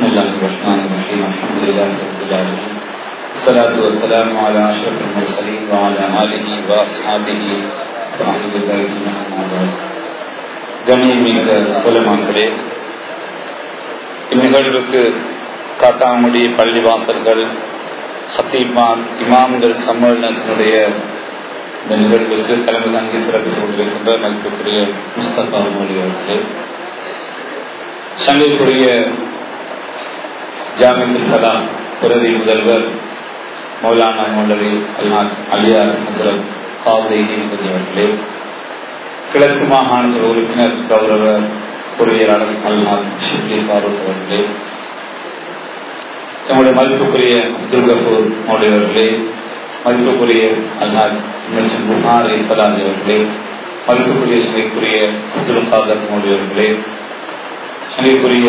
بسم الله الرحمن الرحيم الحمد لله رب العالمين الصلاة والسلام على أشرف المرسلين وعلى آله وأصحابه وأهل بيته أما بعد கண்ணியமிக்க உலமாக்களே இந்நிகழ்வுக்கு காத்தாங்குடி பள்ளிவாசல்கள் ஹத்தீமான் இமாம்கள் சம்மேளனத்தினுடைய இந்த நிகழ்வுக்கு தலைமை தாங்கி சிறப்பித்துக் கொண்டிருக்கின்ற மதிப்புக்குரிய முஸ்தபா மொழி அவர்களே சங்கைக்குரிய ஜாமியத்துல் கலாம் துறவி முதல்வர் மௌலானா மௌலவி அல்ஹாத் அலியார் ஹசரத் காவலை நீதிபதி அவர்களே கிழக்கு மாகாண சபை உறுப்பினர் கௌரவ பொறியியலாளர் அல்ஹாத் ஷிப்லி ஃபாரூக் அவர்களே நம்முடைய மதிப்புக்குரிய அப்துல் கபூர் மௌலி அவர்களே மதிப்புக்குரிய அல்ஹாத் மற்றும் புகாரி பலாதி அவர்களே மதிப்புக்குரிய சங்கைக்குரிய அப்துல் காதர் மௌலி அவர்களே சங்கைக்குரிய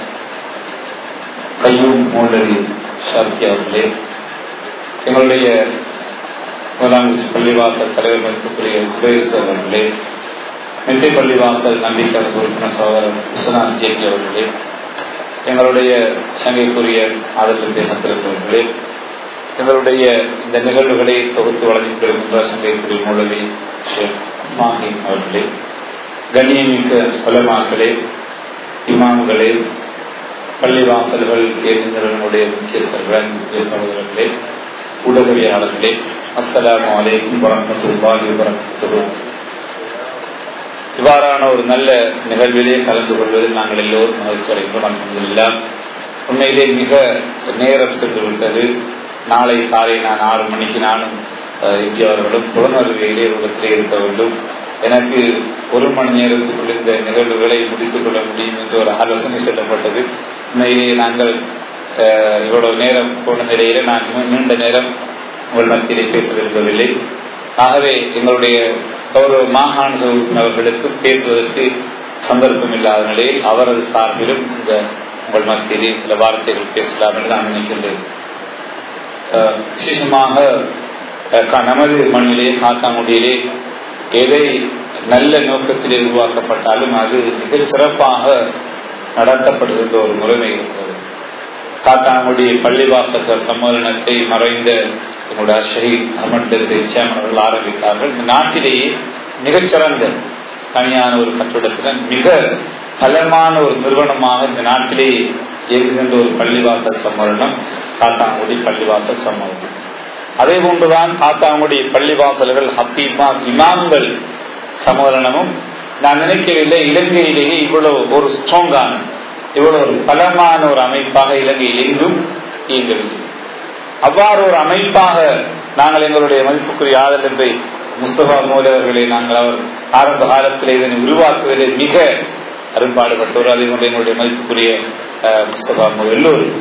கையூம் மௌலவி ஷார்கி அவர்களே எங்களுடைய முதலாம் பள்ளிவாசல் தலைவர் மதிப்புக்குரிய சுபேஸ் அவர்களே மெத்தை பள்ளிவாசல் நம்பிக்கை உறுப்பினர் சகோதரர் விஸ்வநாத் ஜேபி அவர்களே எங்களுடைய சங்கைக்குரிய ஆதரவு பேசத்திருப்பவர்களே எங்களுடைய இந்த நிகழ்வுகளை தொகுத்து வழங்கிக் கொண்டிருக்கின்ற சங்கைக்குரிய மௌலவி ஷேக் மாஹி அவர்களே கண்ணியமிக்க வளமாக்களே இமாம்களே பள்ளிவாசல்கள் கேந்திரங்களுடைய முக்கியஸ்தர்கள் முக்கிய சகோதரர்களே ஊடகவியாளர்களே அஸ்லாம் வலைக்கும் வரமத்துல்லாஹி வரமத்துரு இவ்வாறான ஒரு நல்ல நிகழ்விலே கலந்து கொள்வதில் நாங்கள் எல்லோரும் மகிழ்ச்சி அடைகிறோம் அலமதுல்லா உண்மையிலே மிக நேரம் சென்று விட்டது நாளை காலை நான் ஆறு மணிக்கு நானும் இந்தியாவர்களும் புலனறிவியலே உலகத்திலே இருக்க வேண்டும் எனக்கு ஒரு மணி நேரத்துக்குள் இந்த நிகழ்வுகளை முடித்துக் கொள்ள முடியும் என்று ஒரு ஆலோசனை சொல்லப்பட்டது உண்மையிலேயே நாங்கள் இவ்வளவு நேரம் போன நிலையில நான் நீண்ட நேரம் உங்கள் மத்தியிலே பேச விரும்பவில்லை ஆகவே எங்களுடைய கௌரவ மாகாண அவர்களுக்கு பேசுவதற்கு சந்தர்ப்பம் இல்லாத நிலையில் அவரது சார்பிலும் இந்த உங்கள் மத்தியிலே சில வார்த்தைகள் பேசலாம் என்று நான் நினைக்கின்றேன் விசேஷமாக நமது மண்ணிலே காத்தாங்குடியிலே எதை நல்ல நோக்கத்திலே உருவாக்கப்பட்டாலும் அது மிகச் சிறப்பாக நடத்தப்படுகின்ற ஒரு முறைமை இருக்கிறது காத்தாங்குடி பள்ளிவாசகர் சம்மேளனத்தை மறைந்த என்னோட ஷஹீத் அகமது இச்சாம் அவர்கள் ஆரம்பித்தார்கள் இந்த நாட்டிலேயே மிகச்சிறந்த தனியான ஒரு கட்டிடத்துடன் மிக பலமான ஒரு நிறுவனமாக இந்த நாட்டிலே இயங்குகின்ற ஒரு பள்ளிவாசல் சம்மேளனம் காத்தாங்குடி பள்ளிவாசல் சம்மேளனம் அதே போன்றுதான் காத்தாங்குடி பள்ளிவாசல்கள் ஹத்தீமா இமாம்கள் சம்மேளனமும் நான் நினைக்கவில்லை இலங்கையிலேயே இவ்வளவு ஒரு ஸ்ட்ராங்கான இவ்வளவு ஒரு பலமான ஒரு அமைப்பாக இலங்கையில் எங்கும் இயங்கவில்லை அவ்வாறு ஒரு அமைப்பாக நாங்கள் எங்களுடைய மதிப்புக்குரிய ஆதரவை முஸ்தபா மோதவர்களை நாங்கள் அவர் ஆரம்ப காலத்தில் இதனை உருவாக்குவதில் மிக அரும்பாடுபட்டவர் அதே போன்று எங்களுடைய மதிப்புக்குரிய முஸ்தபா மோதல் எல்லோரும்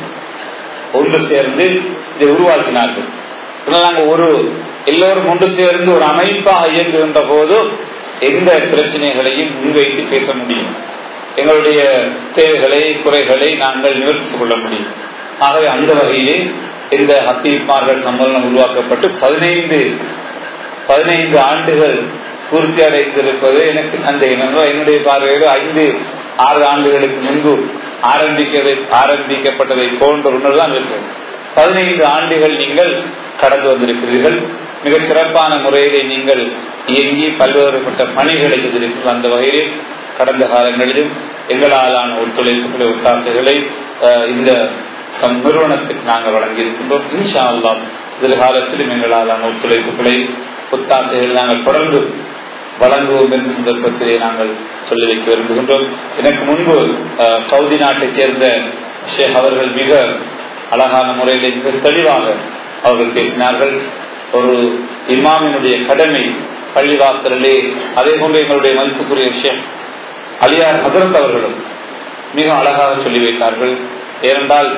ஒன்று சேர்ந்து இதை உருவாக்கினார்கள் நாங்கள் ஒரு எல்லோரும் ஒன்று சேர்ந்து ஒரு அமைப்பாக இயங்குகின்ற போது எந்த பிரச்சனைகளையும் முன்வைத்து பேச முடியும் எங்களுடைய தேவைகளை குறைகளை நாங்கள் நிவர்த்தித்துக் கொள்ள முடியும் ஆகவே அந்த வகையிலே இந்த ஹத்தீப்மார்கள் சம்மேளனம் உருவாக்கப்பட்டு பதினைந்து பதினைந்து ஆண்டுகள் பூர்த்தி அடைந்திருப்பது எனக்கு சந்தேகம் என்னுடைய பார்வையில் ஐந்து ஆறு ஆண்டுகளுக்கு முன்பு ஆரம்பிக்கதை ஆரம்பிக்கப்பட்டதை போன்ற உணர்வு தான் இருக்கிறது பதினைந்து ஆண்டுகள் நீங்கள் கடந்து வந்திருக்கிறீர்கள் மிகச் சிறப்பான முறையிலே நீங்கள் இயங்கி பல்வேறுபட்ட பணிகளை செய்திருக்கிறீர்கள் அந்த வகையிலே கடந்த காலங்களிலும் எங்களாலான ஒத்துழைப்புகளை ஒத்தாசைகளை இந்த நிறுவனத்துக்கு நாங்கள் வழங்கியிருக்கின்றோம் இன்ஷா அல்லா எதிர்காலத்திலும் எங்களாலான ஒத்துழைப்புகளை ஒத்தாசைகள் நாங்கள் தொடர்ந்து வழங்குவோம் என்ற சந்தர்ப்பத்திலே நாங்கள் சொல்லி வைக்க விரும்புகின்றோம் எனக்கு முன்பு சவுதி நாட்டைச் சேர்ந்த ஷேக் அவர்கள் மிக அழகான முறையிலே மிக தெளிவாக அவர்கள் பேசினார்கள் ஒரு இமாமினுடைய கடமை பள்ளிவாசலிலே அதே போன்று எங்களுடைய மதிப்புக்குரிய ஷேக் அலியார் ஹசரத் அவர்களும் மிக அழகாக சொல்லி வைத்தார்கள் ஏனென்றால்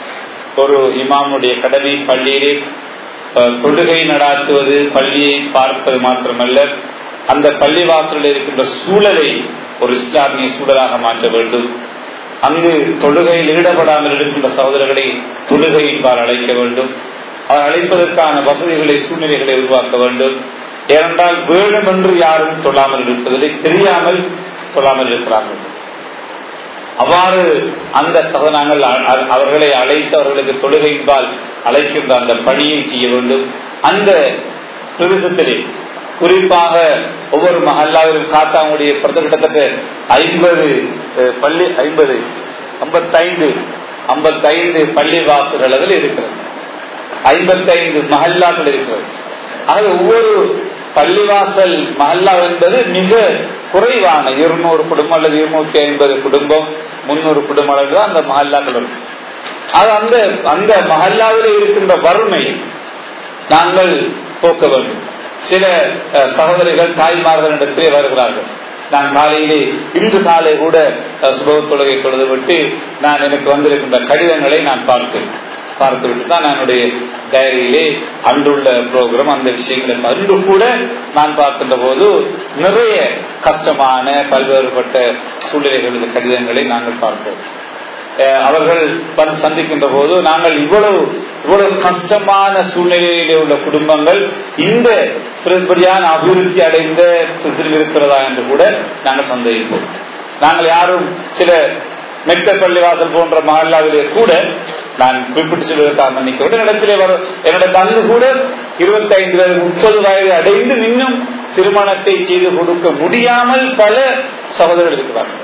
ஒரு இமாமுடைய கடமை பள்ளியிலே தொழுகை நடாத்துவது பள்ளியை பார்ப்பது மாத்திரமல்ல அந்த பள்ளிவாசலில் இருக்கின்ற சூழலை ஒரு இஸ்லாமிய சூழலாக மாற்ற வேண்டும் அங்கு தொழுகையில் ஈடுபடாமல் இருக்கின்ற சகோதரர்களை தொழுகையின்பால் அழைக்க வேண்டும் அவர் அழைப்பதற்கான வசதிகளை சூழ்நிலைகளை உருவாக்க வேண்டும் ஏனென்றால் வேண்டுமென்று யாரும் தொழாமல் இருப்பதில்லை தெரியாமல் சொல்லாமல் இருக்கிறார்கள் அவ்வாறு அந்த சக நாங்கள் அவர்களை அழைத்து அவர்களுக்கு தொழுகையின்பால் அழைக்கின்ற அந்த பணியை செய்ய வேண்டும் அந்த பிரதேசத்திலே குறிப்பாக ஒவ்வொரு மஹல்லாவிலும் காத்தாவுடைய கிட்டத்தட்ட ஐம்பது பள்ளி ஐம்பது ஐம்பத்தைந்து ஐம்பத்தைந்து பள்ளி வாசல்கள் அதில் இருக்கிறது ஐம்பத்தைந்து மஹல்லாக்கள் இருக்கிறது ஆக ஒவ்வொரு பள்ளிவாசல் மஹல்லா என்பது மிக குறைவான இருநூறு குடும்பம் அல்லது இருநூத்தி ஐம்பது குடும்பம் முன்னூறு குடும்பம் அளவு அந்த மஹல்லாக்கள் இருக்கும் அது அந்த அந்த மஹல்லாவில் இருக்கின்ற வறுமை நாங்கள் போக்க வேண்டும் சில சகோதரிகள் தாய்மார்களிடத்திலே வருகிறார்கள் நான் காலையிலே இன்று காலை கூட சுபவ தொழுகை தொழுது விட்டு நான் எனக்கு வந்திருக்கின்ற கடிதங்களை நான் பார்த்தேன் பார்த்து விட்டு தான் என்னுடைய டைரியிலே அன்றுள்ள ப்ரோக்ராம் அந்த விஷயங்களை அன்று கூட நான் பார்க்கின்ற போது நிறைய கஷ்டமான பல்வேறுபட்ட சூழ்நிலைகளது கடிதங்களை நாங்கள் பார்ப்போம் அவர்கள் வந்து சந்திக்கின்ற போது நாங்கள் இவ்வளவு இவ்வளவு கஷ்டமான சூழ்நிலையிலே உள்ள குடும்பங்கள் இந்த பெரும்படியான அபிவிருத்தி அடைந்த இருக்கிறதா என்று கூட நாங்கள் சந்தேகிப்போம் நாங்கள் யாரும் சில மெக்க பள்ளிவாசல் போன்ற மஹல்லாவிலே கூட நான் குறிப்பிட்டு சொல்வதற்காக மன்னிக்க இடத்திலே வரும் என்னோட தந்து கூட இருபத்தி ஐந்து வயது முப்பது வயது அடைந்து இன்னும் திருமணத்தை செய்து கொடுக்க முடியாமல் பல சகோதரர்கள் இருக்கிறார்கள்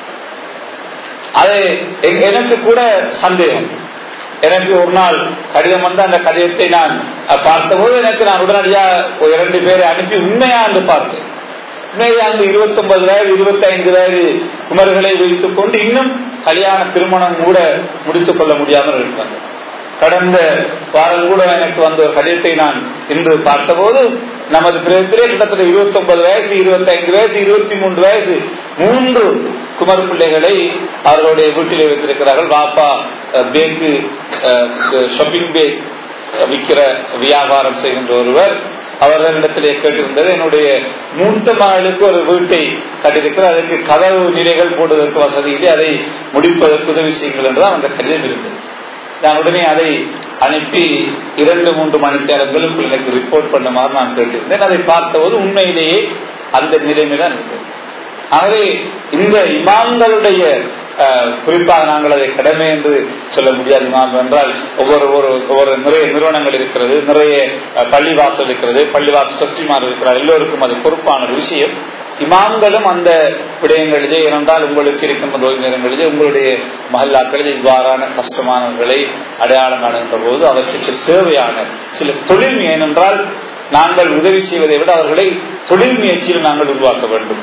அது எனக்கு கூட சந்தேகம் எனக்கு ஒரு நாள் கடிதம் வந்து அந்த கடிதத்தை நான் பார்த்தபோது எனக்கு நான் உடனடியா இரண்டு பேரை அனுப்பி உண்மையா என்று பார்த்தேன் உண்மையா அந்த இருபத்தி ஒன்பது வயது இருபத்தி ஐந்து வயது குமர்களை வைத்துக் கொண்டு இன்னும் கல்யாண திருமணம் கூட முடித்துக் கொள்ள முடியாமல் இருக்காங்க கடந்த வாரம் கூட எனக்கு வந்த ஒரு கடிதத்தை நான் இன்று பார்த்தபோது நமது பிரதத்திலே கிட்டத்தட்ட இருபத்தி ஒன்பது வயசு இருபத்தி ஐந்து வயசு இருபத்தி மூன்று வயசு மூன்று குமர் பிள்ளைகளை அவர்களுடைய வீட்டிலே வைத்திருக்கிறார்கள் வாப்பா பேக்கு ஷாப்பிங் பேக் விற்கிற வியாபாரம் செய்கின்ற ஒருவர் அவர்களிடத்திலே கேட்டிருந்தது என்னுடைய மூத்த மகளுக்கு ஒரு வீட்டை கட்டியிருக்கிறார் அதற்கு கதவு நிலைகள் போடுவதற்கு வசதியிலே அதை முடிப்பதற்கு உதவி செய்யுங்கள் என்றுதான் அந்த கடிதம் இருந்தது நான் உடனே அதை அனுப்பி இரண்டு மூன்று மணித்தேரங்களுக்குள் எனக்கு ரிப்போர்ட் பண்ணுமாறு நான் கேட்டிருந்தேன் அதை பார்த்தபோது உண்மையிலேயே அந்த நிலைமை தான் இருந்தது ஆகவே இந்த இமாம்களுடைய குறிப்பாக நாங்கள் அதை கடமை என்று சொல்ல முடியாது இமாம் என்றால் ஒவ்வொரு ஒவ்வொரு நிறைய நிறுவனங்கள் இருக்கிறது நிறைய பள்ளிவாசல் இருக்கிறது பள்ளிவாசல் ட்ரஸ்டிமார் இருக்கிறார் எல்லோருக்கும் அது பொறுப்பான ஒரு விஷயம் இமாம்களும் அந்த விடயங்களிலே ஏனென்றால் உங்களுக்கு இருக்கின்ற நோய் நேரங்களிலே உங்களுடைய மஹல்லாக்களில் இவ்வாறான கஷ்டமானவர்களை அடையாளம் காணுகின்ற போது அவற்றுக்கு தேவையான சில தொழில் ஏனென்றால் நாங்கள் உதவி செய்வதை விட அவர்களை தொழில் முயற்சியில் நாங்கள் உருவாக்க வேண்டும்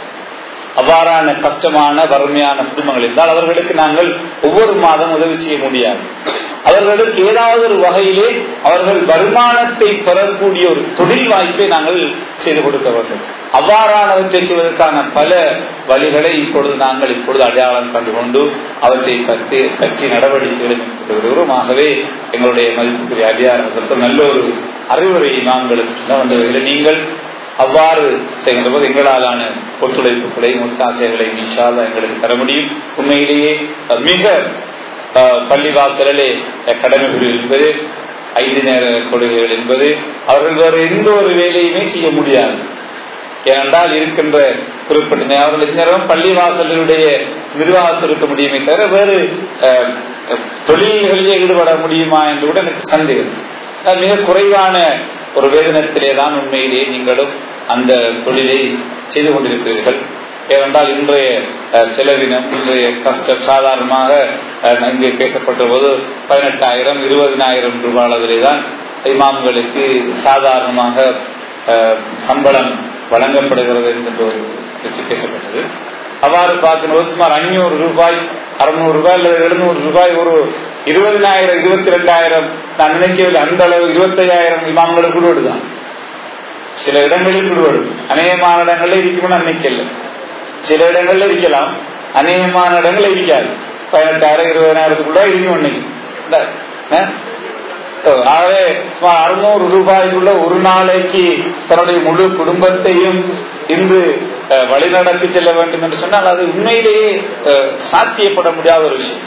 அவ்வாறான கஷ்டமான வறுமையான குடும்பங்கள் இருந்தால் அவர்களுக்கு நாங்கள் ஒவ்வொரு மாதம் உதவி செய்ய முடியாது அவர்களுக்கு ஏதாவது ஒரு வகையிலே அவர்கள் வருமானத்தை பெறக்கூடிய ஒரு தொழில் வாய்ப்பை நாங்கள் செய்து கொடுக்க வேண்டும் அவ்வாறானவற்றை செய்வதற்கான பல வழிகளை இப்பொழுது நாங்கள் இப்பொழுது அடையாளம் கண்டுகொண்டு அவற்றை பற்றி பற்றி நடவடிக்கைகளை மேற்கொண்டு வருகிறோம் ஆகவே எங்களுடைய மதிப்புக்குரிய அதிகாரத்திற்கு நல்ல ஒரு அறிவுரை நாங்களுக்கு சொல்ல வந்தவர்களை நீங்கள் அவ்வாறு செய்கின்ற போது எங்களாலான ஒத்துழைப்புகளை முத்தாசைகளை நீச்சால எங்களுக்கு தர முடியும் உண்மையிலேயே மிக பள்ளிவாசலே கடமை என்பது ஐந்து நேர தொழுகைகள் என்பது அவர்கள் வேறு எந்த ஒரு வேலையுமே செய்ய முடியாது ஏனென்றால் இருக்கின்ற குறிப்பிட்ட அவர்கள் இந்நேரம் பள்ளிவாசலுடைய நிர்வாகத்தில் இருக்க முடியுமே தவிர வேறு தொழில்களிலே ஈடுபட முடியுமா என்று கூட எனக்கு சந்தேகம் மிக குறைவான ஒரு வேதனத்திலே தான் உண்மையிலேயே நீங்களும் அந்த தொழிலை செய்து கொண்டிருக்கிறீர்கள் ஏனென்றால் இன்றைய செலவினம் இன்றைய கஷ்டம் சாதாரணமாக இங்கே பேசப்பட்ட போது பதினெட்டாயிரம் இருபதினாயிரம் ரூபாய் அளவிலே தான் இமாம்களுக்கு சாதாரணமாக சம்பளம் வழங்கப்படுகிறது என்ற ஒரு பேச்சு பேசப்பட்டது அவ்வாறு பார்க்கும்போது சுமார் ஐநூறு ரூபாய் அறுநூறு ரூபாய் அல்லது எழுநூறு ரூபாய் ஒரு இருபதினாயிரம் இருபத்தி ரெண்டாயிரம் நான் நினைக்கவில்லை அந்த அளவு இருபத்தையாயிரம் இமாம்களுக்கு விடுவதுதான் சில இடங்களில் விடுவடும் அநேகமான இடங்கள்ல இருக்கும்னு நினைக்கல சில இடங்கள்ல இருக்கலாம் அநேகமான இடங்கள்ல இருக்காது பதினெட்டாயிரம் இருபதாயிரத்துக்குள்ள இருக்கும் இன்னைக்கு ஆகவே சுமார் அறுநூறு ரூபாய்க்குள்ள ஒரு நாளைக்கு தன்னுடைய முழு குடும்பத்தையும் இன்று வழிநடத்தி செல்ல வேண்டும் என்று சொன்னால் அது உண்மையிலேயே சாத்தியப்பட முடியாத ஒரு விஷயம்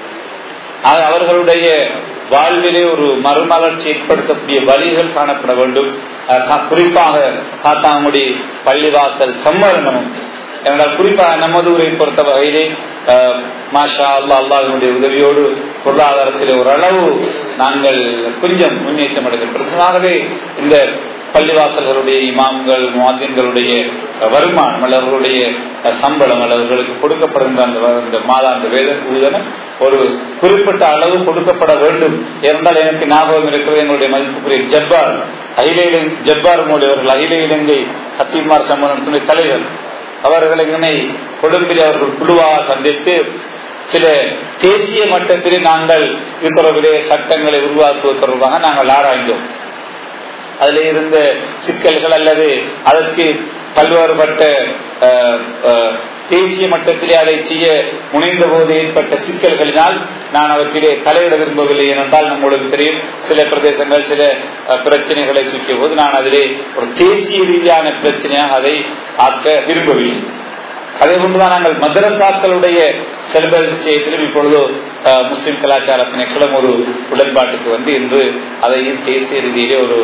அவர்களுடைய வாழ்விலே ஒரு மறுமலர்ச்சி ஏற்படுத்தக்கூடிய வழிகள் காணப்பட வேண்டும் குறிப்பாக காத்தாங்குடி பள்ளிவாசல் சம்மேளனமும் என்றால் குறிப்பாக நமது ஊரை பொறுத்த வகையிலே மாஷா அல்லா அல்லாவினுடைய உதவியோடு பொருளாதாரத்தில் ஓரளவு நாங்கள் கொஞ்சம் முன்னேற்றம் அடைகிறோம் ஆகவே இந்த பள்ளிவாசல்களுடைய இமாம்கள் மாதின்களுடைய வருமானம் அல்லவர்களுடைய சம்பளம் அல்லவர்களுக்கு கொடுக்கப்படுகின்ற அந்த இந்த மாதாந்த வேத ஊதன ஒரு குறிப்பிட்ட அளவு கொடுக்கப்பட வேண்டும் இருந்தால் எனக்கு ஞாபகம் இருக்கிறது எங்களுடைய மதிப்புக்குரிய ஜப்பார் அகில இலங்கை ஜப்பார் மோடியவர்கள் அகில இலங்கை ஹத்தீமார் சம்மேளனத்தினுடைய தலைவர் அவர்கள் எங்கனை கொழும்பில் அவர்கள் குழுவாக சந்தித்து சில தேசிய மட்டத்திலே நாங்கள் இது தொடர்பிலே சட்டங்களை உருவாக்குவது தொடர்பாக நாங்கள் ஆராய்ந்தோம் அதில் இருந்த சிக்கல்கள் அல்லது அதற்கு பல்வேறுபட்ட தேசிய மட்டத்திலே அதை செய்ய முனைந்த போது ஏற்பட்ட சிக்கல்களினால் நான் அவற்றிலே தலையிட விரும்பவில்லை ஏனென்றால் நம்மளுக்கு தெரியும் சில பிரதேசங்கள் சில பிரச்சனைகளை சுற்றிய போது நான் அதிலே ஒரு தேசிய ரீதியான பிரச்சனையாக அதை ஆக்க விரும்பவில்லை அதே போன்றுதான் நாங்கள் மதரசாக்களுடைய செல்பல் விஷயத்திலும் இப்பொழுது முஸ்லிம் கலாச்சார திணைக்களம் ஒரு உடன்பாட்டுக்கு வந்து இன்று அதையும் தேசிய ரீதியிலே ஒரு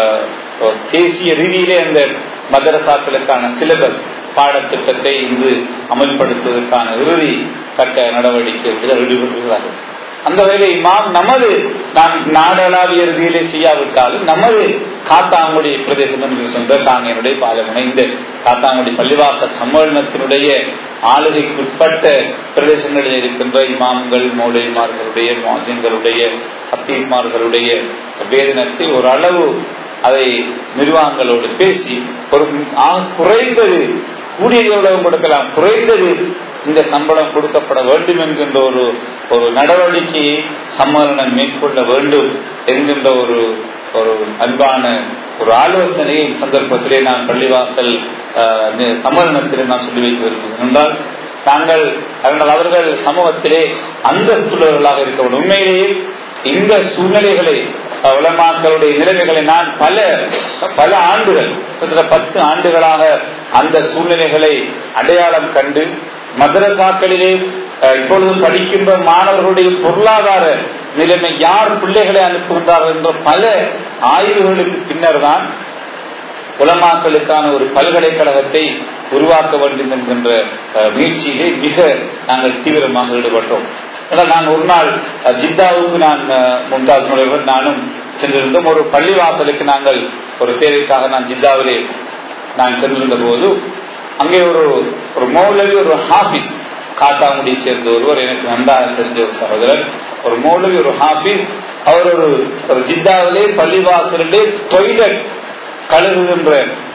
தேசிய ரீதியிலே அந்த மதரசாக்களுக்கான சிலபஸ் பாடத்திட்டத்தை இன்று அமல்படுத்துவதற்கான இறுதி கட்ட நடவடிக்கைகளில் ஈடுபட்டுள்ளார்கள் அந்த வகையில் இமாம் நமது நான் நாடளாவிய ரீதியிலே செய்யாவிட்டாலும் நமது காத்தாங்குடி பிரதேசம் என்று சொந்த காங்கியனுடைய பாலமுனை இந்த காத்தாங்குடி பள்ளிவாசல் சம்மேளனத்தினுடைய ஆளுகைக்குட்பட்ட பிரதேசங்களில் இருக்கின்ற இமாம்கள் மௌலிமார்களுடைய மாதின்களுடைய அத்தீமார்களுடைய வேதனத்தை ஒரு அளவு அதை நிர்வாகங்களோடு பேசி ஒரு குறைந்தது கூடிய எவ்வளவு கொடுக்கலாம் குறைந்தது இந்த சம்பளம் கொடுக்கப்பட வேண்டும் என்கின்ற ஒரு ஒரு நடவடிக்கையை சம்மேளனம் மேற்கொள்ள வேண்டும் என்கின்ற ஒரு ஒரு அன்பான ஒரு ஆலோசனையை சந்தர்ப்பத்திலே நான் பள்ளிவாசல் சம்மேளனத்திலே நான் சொல்லி வைக்க விரும்புகிறேன் என்றால் நாங்கள் அவர்கள் சமூகத்திலே அந்தஸ்துள்ளவர்களாக இருக்க வேண்டும் உண்மையிலேயே இந்த சூழ்நிலைகளை உலமாக்களுடைய நிலைமைகளை நான் பல பல ஆண்டுகள் கிட்டத்தட்ட பத்து ஆண்டுகளாக அந்த சூழ்நிலைகளை அடையாளம் கண்டு மதரசாக்களிலே இப்பொழுது படிக்கின்ற மாணவர்களுடைய பொருளாதார நிலைமை யார் பிள்ளைகளை அனுப்புகின்றார்கள் என்ற பல ஆய்வுகளுக்கு பின்னர் தான் உலமாக்களுக்கான ஒரு பல்கலைக்கழகத்தை உருவாக்க வேண்டும் என்கின்ற முயற்சியிலே மிக நாங்கள் தீவிரமாக ஈடுபட்டோம் ஆனால் நான் ஒரு நாள் ஜித்தாவுக்கு நான் மும்தாஸ் முனைவர் நானும் சென்றிருந்தோம் ஒரு பள்ளிவாசலுக்கு நாங்கள் ஒரு தேவைக்காக நான் ஜித்தாவிலே நான் சென்றிருந்த போது அங்கே ஒரு ஒரு மௌலவி ஒரு ஹாபிஸ் காத்தாங்குடியை சேர்ந்த ஒருவர் எனக்கு நன்றாக தெரிஞ்ச ஒரு சகோதரர் ஒரு மௌலவி ஒரு ஹாபிஸ் அவர் ஒரு ஒரு ஜித்தாவிலே பள்ளிவாசலிலே டொய்லெட் கழுகுகின்ற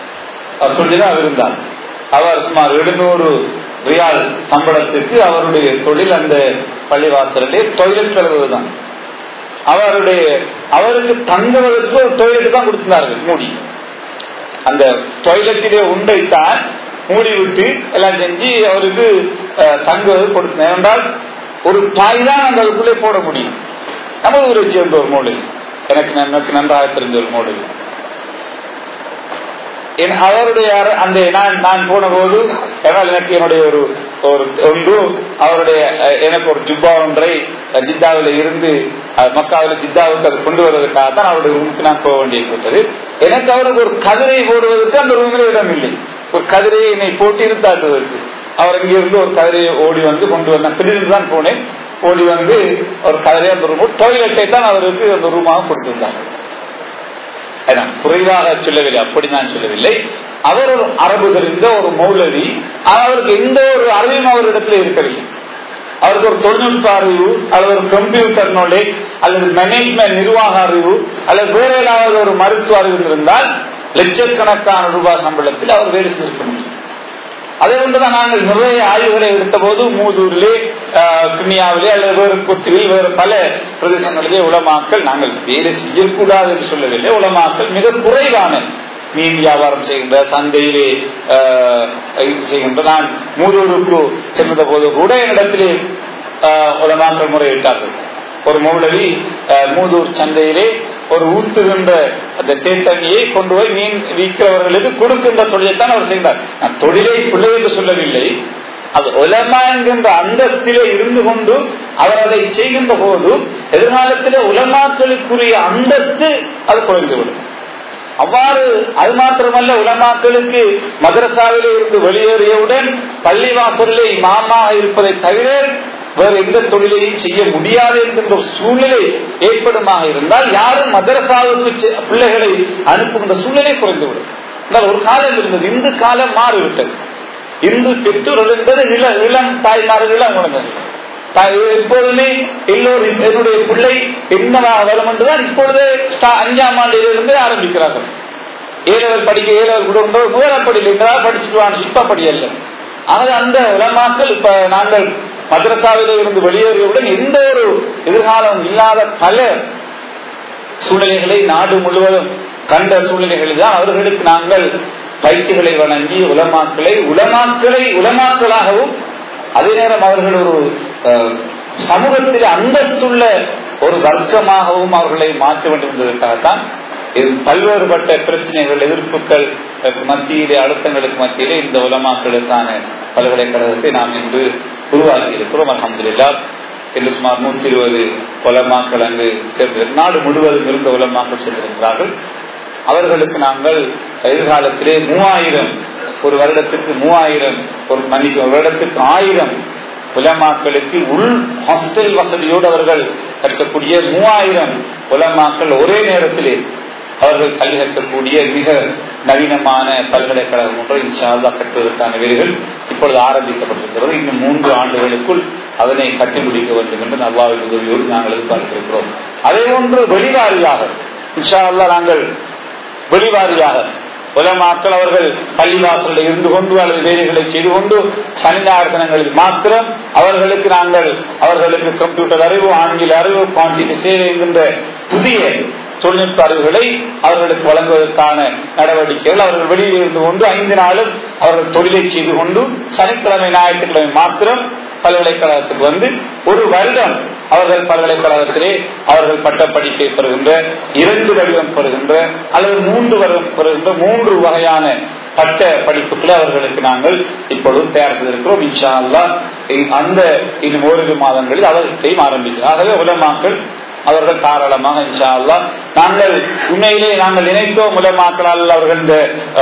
தொழிலாக இருந்தார் அவர் சுமார் எழுநூறு ரியால் சம்பளத்துக்கு அவருடைய தொழில் அந்த பள்ளிவாசலிலே டொய்லெட் கழுவுவதுதான் அவருடைய அவருக்கு தங்குவதற்கு ஒரு டொய்லெட் தான் கொடுத்திருந்தார்கள் மூடி அந்த டொய்லெட்டிலே உண்டைத்தான் மூடி விட்டு எல்லாம் செஞ்சு அவருக்கு தங்குவது கொடுத்தேன் என்றால் ஒரு பாய் தான் அந்த அதுக்குள்ளே போட முடியும் நமது ஊரை சேர்ந்த ஒரு மூலிகை எனக்கு எனக்கு நன்றாக தெரிஞ்ச ஒரு மூலிகை அவருடைய அந்த நான் நான் போன போது என்னால் எனக்கு என்னுடைய ஒரு ஒரு ஒன்று அவருடைய எனக்கு ஒரு ஜுப்பா ஒன்றை ஜித்தாவில் இருந்து மக்காவில் ஜித்தாவுக்கு அது கொண்டு வருவதற்காக தான் அவருடைய ரூமுக்கு நான் போக வேண்டியிருப்பட்டது எனக்கு அவருக்கு ஒரு கதிரை போடுவதற்கு அந்த ரூமில் இடம் இல்லை ஒரு கதிரையை என்னை போட்டு இருந்தாட்டுவதற்கு அவர் இங்கிருந்து ஒரு கதிரையை ஓடி வந்து கொண்டு வந்தார் திடீர்னு தான் போனேன் ஓடி வந்து ஒரு கதிரை அந்த ரூம் டாய்லெட்டை தான் அவருக்கு அந்த ரூமாக கொடுத்திருந்தார் குறைவாக சொல்லவில்லை அப்படி நான் சொல்லவில்லை அவர் ஒரு அரபு தெரிந்த ஒரு மௌலவி அவருக்கு எந்த ஒரு அறிவும் அவரிடத்தில் இருக்கவில்லை அவருக்கு ஒரு தொழில்நுட்ப அறிவு அல்லது ஒரு கம்ப்யூட்டர் நாலேஜ் அல்லது மேனேஜ்மெண்ட் நிர்வாக அறிவு அல்லது வேற ஏதாவது ஒரு மருத்துவ அறிவு இருந்தால் லட்சக்கணக்கான ரூபாய் சம்பளத்தில் அவர் வேலை செய்திருக்க முடியும் அதே போன்றுதான் நாங்கள் நிறைய ஆய்வுகளை எடுத்த போது மூதூரிலே கிண்ணியாவிலே அல்லது வேறு கொத்துவில் வேறு பல பிரதேசங்களிலே உலமாக்கள் நாங்கள் வேலை செய்யக்கூடாது என்று சொல்லவில்லை உலமாக்கள் மிக குறைவான மீன் வியாபாரம் செய்கின்ற சந்தையிலே செய்கின்ற நான் மூதூருக்கு சென்ற போது கூட என்னிடத்திலே உலமாக்கள் முறையிட்டார்கள் ஒரு மௌலவி மூதூர் சந்தையிலே ஒரு ஊத்துகின்ற அந்த தேத்தண்ணியை கொண்டு போய் மீன் விற்கிறவர்களுக்கு கொடுக்கின்ற தொழிலைத்தான் அவர் செய்தார் நான் தொழிலை பிள்ளை என்று சொல்லவில்லை அது உலமா என்கின்ற அந்தஸ்திலே இருந்து கொண்டு அவர் அதை செய்கின்ற போது எதிர்காலத்திலே உலமாக்களுக்குரிய அந்தஸ்து அது குறைந்துவிடும் அவ்வாறு அது மாத்திரமல்ல உலமாக்களுக்கு மதரசாவிலே இருந்து வெளியேறியவுடன் பள்ளிவாசலிலே இமாமாக இருப்பதை தவிர வேறு எந்த தொழிலையும் செய்ய முடியாது என்கின்ற ஒரு சூழ்நிலை ஏற்படுமாக இருந்தால் யாரும் மதரசாவுக்கு பிள்ளைகளை அனுப்புகின்ற சூழ்நிலை குறைந்துவிடும் என்றால் ஒரு காலம் இருந்தது இந்து காலம் மாறிவிட்டது இந்து பெற்றோர்கள் என்பது இள இளம் தாய்மார்கள் இளம் குழந்தைகள் எப்போதுமே எல்லோரும் என்னுடைய பிள்ளை என்னவாக வரும் என்றுதான் இப்பொழுதே அஞ்சாம் ஆண்டிலிருந்து ஆரம்பிக்கிறார்கள் ஏழவர் படிக்க ஏழவர் குடும்ப முதலப்படியில் இருந்தால் படிச்சுட்டு இப்ப படி அல்ல ஆக அந்த உலமாக்கள் இப்ப நாங்கள் மதரசாவிலே இருந்து வெளியேறியவுடன் எந்த ஒரு எதிர்காலம் இல்லாத பல சூழ்நிலைகளை நாடு முழுவதும் கண்ட சூழ்நிலைகளில் தான் அவர்களுக்கு நாங்கள் பயிற்சிகளை வழங்கி உலமாக்களை உலமாக்களை உலமாக்களாகவும் அதே நேரம் அவர்கள் ஒரு சமூகத்தில் அந்தஸ்துள்ள ஒரு வர்க்கமாகவும் அவர்களை மாற்ற வேண்டும் என்பதற்காகத்தான் பல்வேறுபட்ட பிரச்சனைகள் எதிர்ப்புகள் மத்தியிலே அழுத்தங்களுக்கு மத்தியிலே இந்த உலமாக்களுக்கான பல்கலைக்கழகத்தை நாம் இன்று உருவாக்கி இருக்கிறோம் அலமதுல்லா என்று சுமார் நூத்தி இருபது உலமாக்கள் அங்கு சேர்ந்து நாடு முழுவதும் இருந்த உலமாக்கள் சென்றிருக்கிறார்கள் அவர்களுக்கு நாங்கள் எதிர்காலத்திலே மூவாயிரம் ஒரு வருடத்துக்கு மூவாயிரம் ஒரு மணிக்கு ஒரு வருடத்துக்கு ஆயிரம் உலமாக்களுக்கு உள் ஹாஸ்டல் வசதியோடு அவர்கள் கற்கக்கூடிய மூவாயிரம் உலமாக்கள் ஒரே நேரத்திலே அவர்கள் கல்வி கற்கக்கூடிய மிக நவீனமான பல்கலைக்கழகம் ஒன்றை இன்ஷால்லா கட்டுவதற்கான வேலைகள் இப்பொழுது ஆரம்பிக்கப்பட்டிருக்கிறது இன்னும் மூன்று ஆண்டுகளுக்குள் அதனை கட்டி முடிக்க வேண்டும் என்று நல்லாவின் உதவியோடு நாங்கள் எதிர்பார்த்திருக்கிறோம் அதே போன்று வெளிவாரியாக இன்ஷா அல்லா நாங்கள் வெளிவாரியாக உலமாக்கள் அவர்கள் பள்ளிவாசலில் இருந்து கொண்டு அல்லது வேலைகளை செய்து கொண்டு சனி ஞாயிறு தினங்களில் மாத்திரம் அவர்களுக்கு நாங்கள் அவர்களுக்கு கம்ப்யூட்டர் அறிவு ஆங்கில அறிவு குவான்டிட்டி சேவை என்கின்ற புதிய தொழில்நுட்ப அறிவுகளை அவர்களுக்கு வழங்குவதற்கான நடவடிக்கைகள் அவர்கள் வெளியில் இருந்து கொண்டு ஐந்து நாளும் அவர்கள் தொழிலை செய்து கொண்டு சனிக்கிழமை ஞாயிற்றுக்கிழமை மாத்திரம் பல்கலைக்கழகத்துக்கு வந்து ஒரு வருடம் அவர்கள் பல்கலைக்கழகத்திலே அவர்கள் பட்டப்படிப்பை பெறுகின்ற இரண்டு வடிவம் பெறுகின்ற அல்லது மூன்று வருடம் பெறுகின்ற மூன்று வகையான பட்ட படிப்புகளை அவர்களுக்கு நாங்கள் இப்பொழுது தயார் செய்திருக்கிறோம் இன்ஷா அல்லா அந்த இன்னும் ஓரிரு மாதங்களில் அவர்களையும் ஆரம்பிக்கிறோம் ஆகவே உலமாக்கள் அவர்கள் தாராளமாக இன்ஷா அல்லா நாங்கள் உண்மையிலே நாங்கள் நினைத்தோம் உலமாக்களால் அவர்கள் இந்த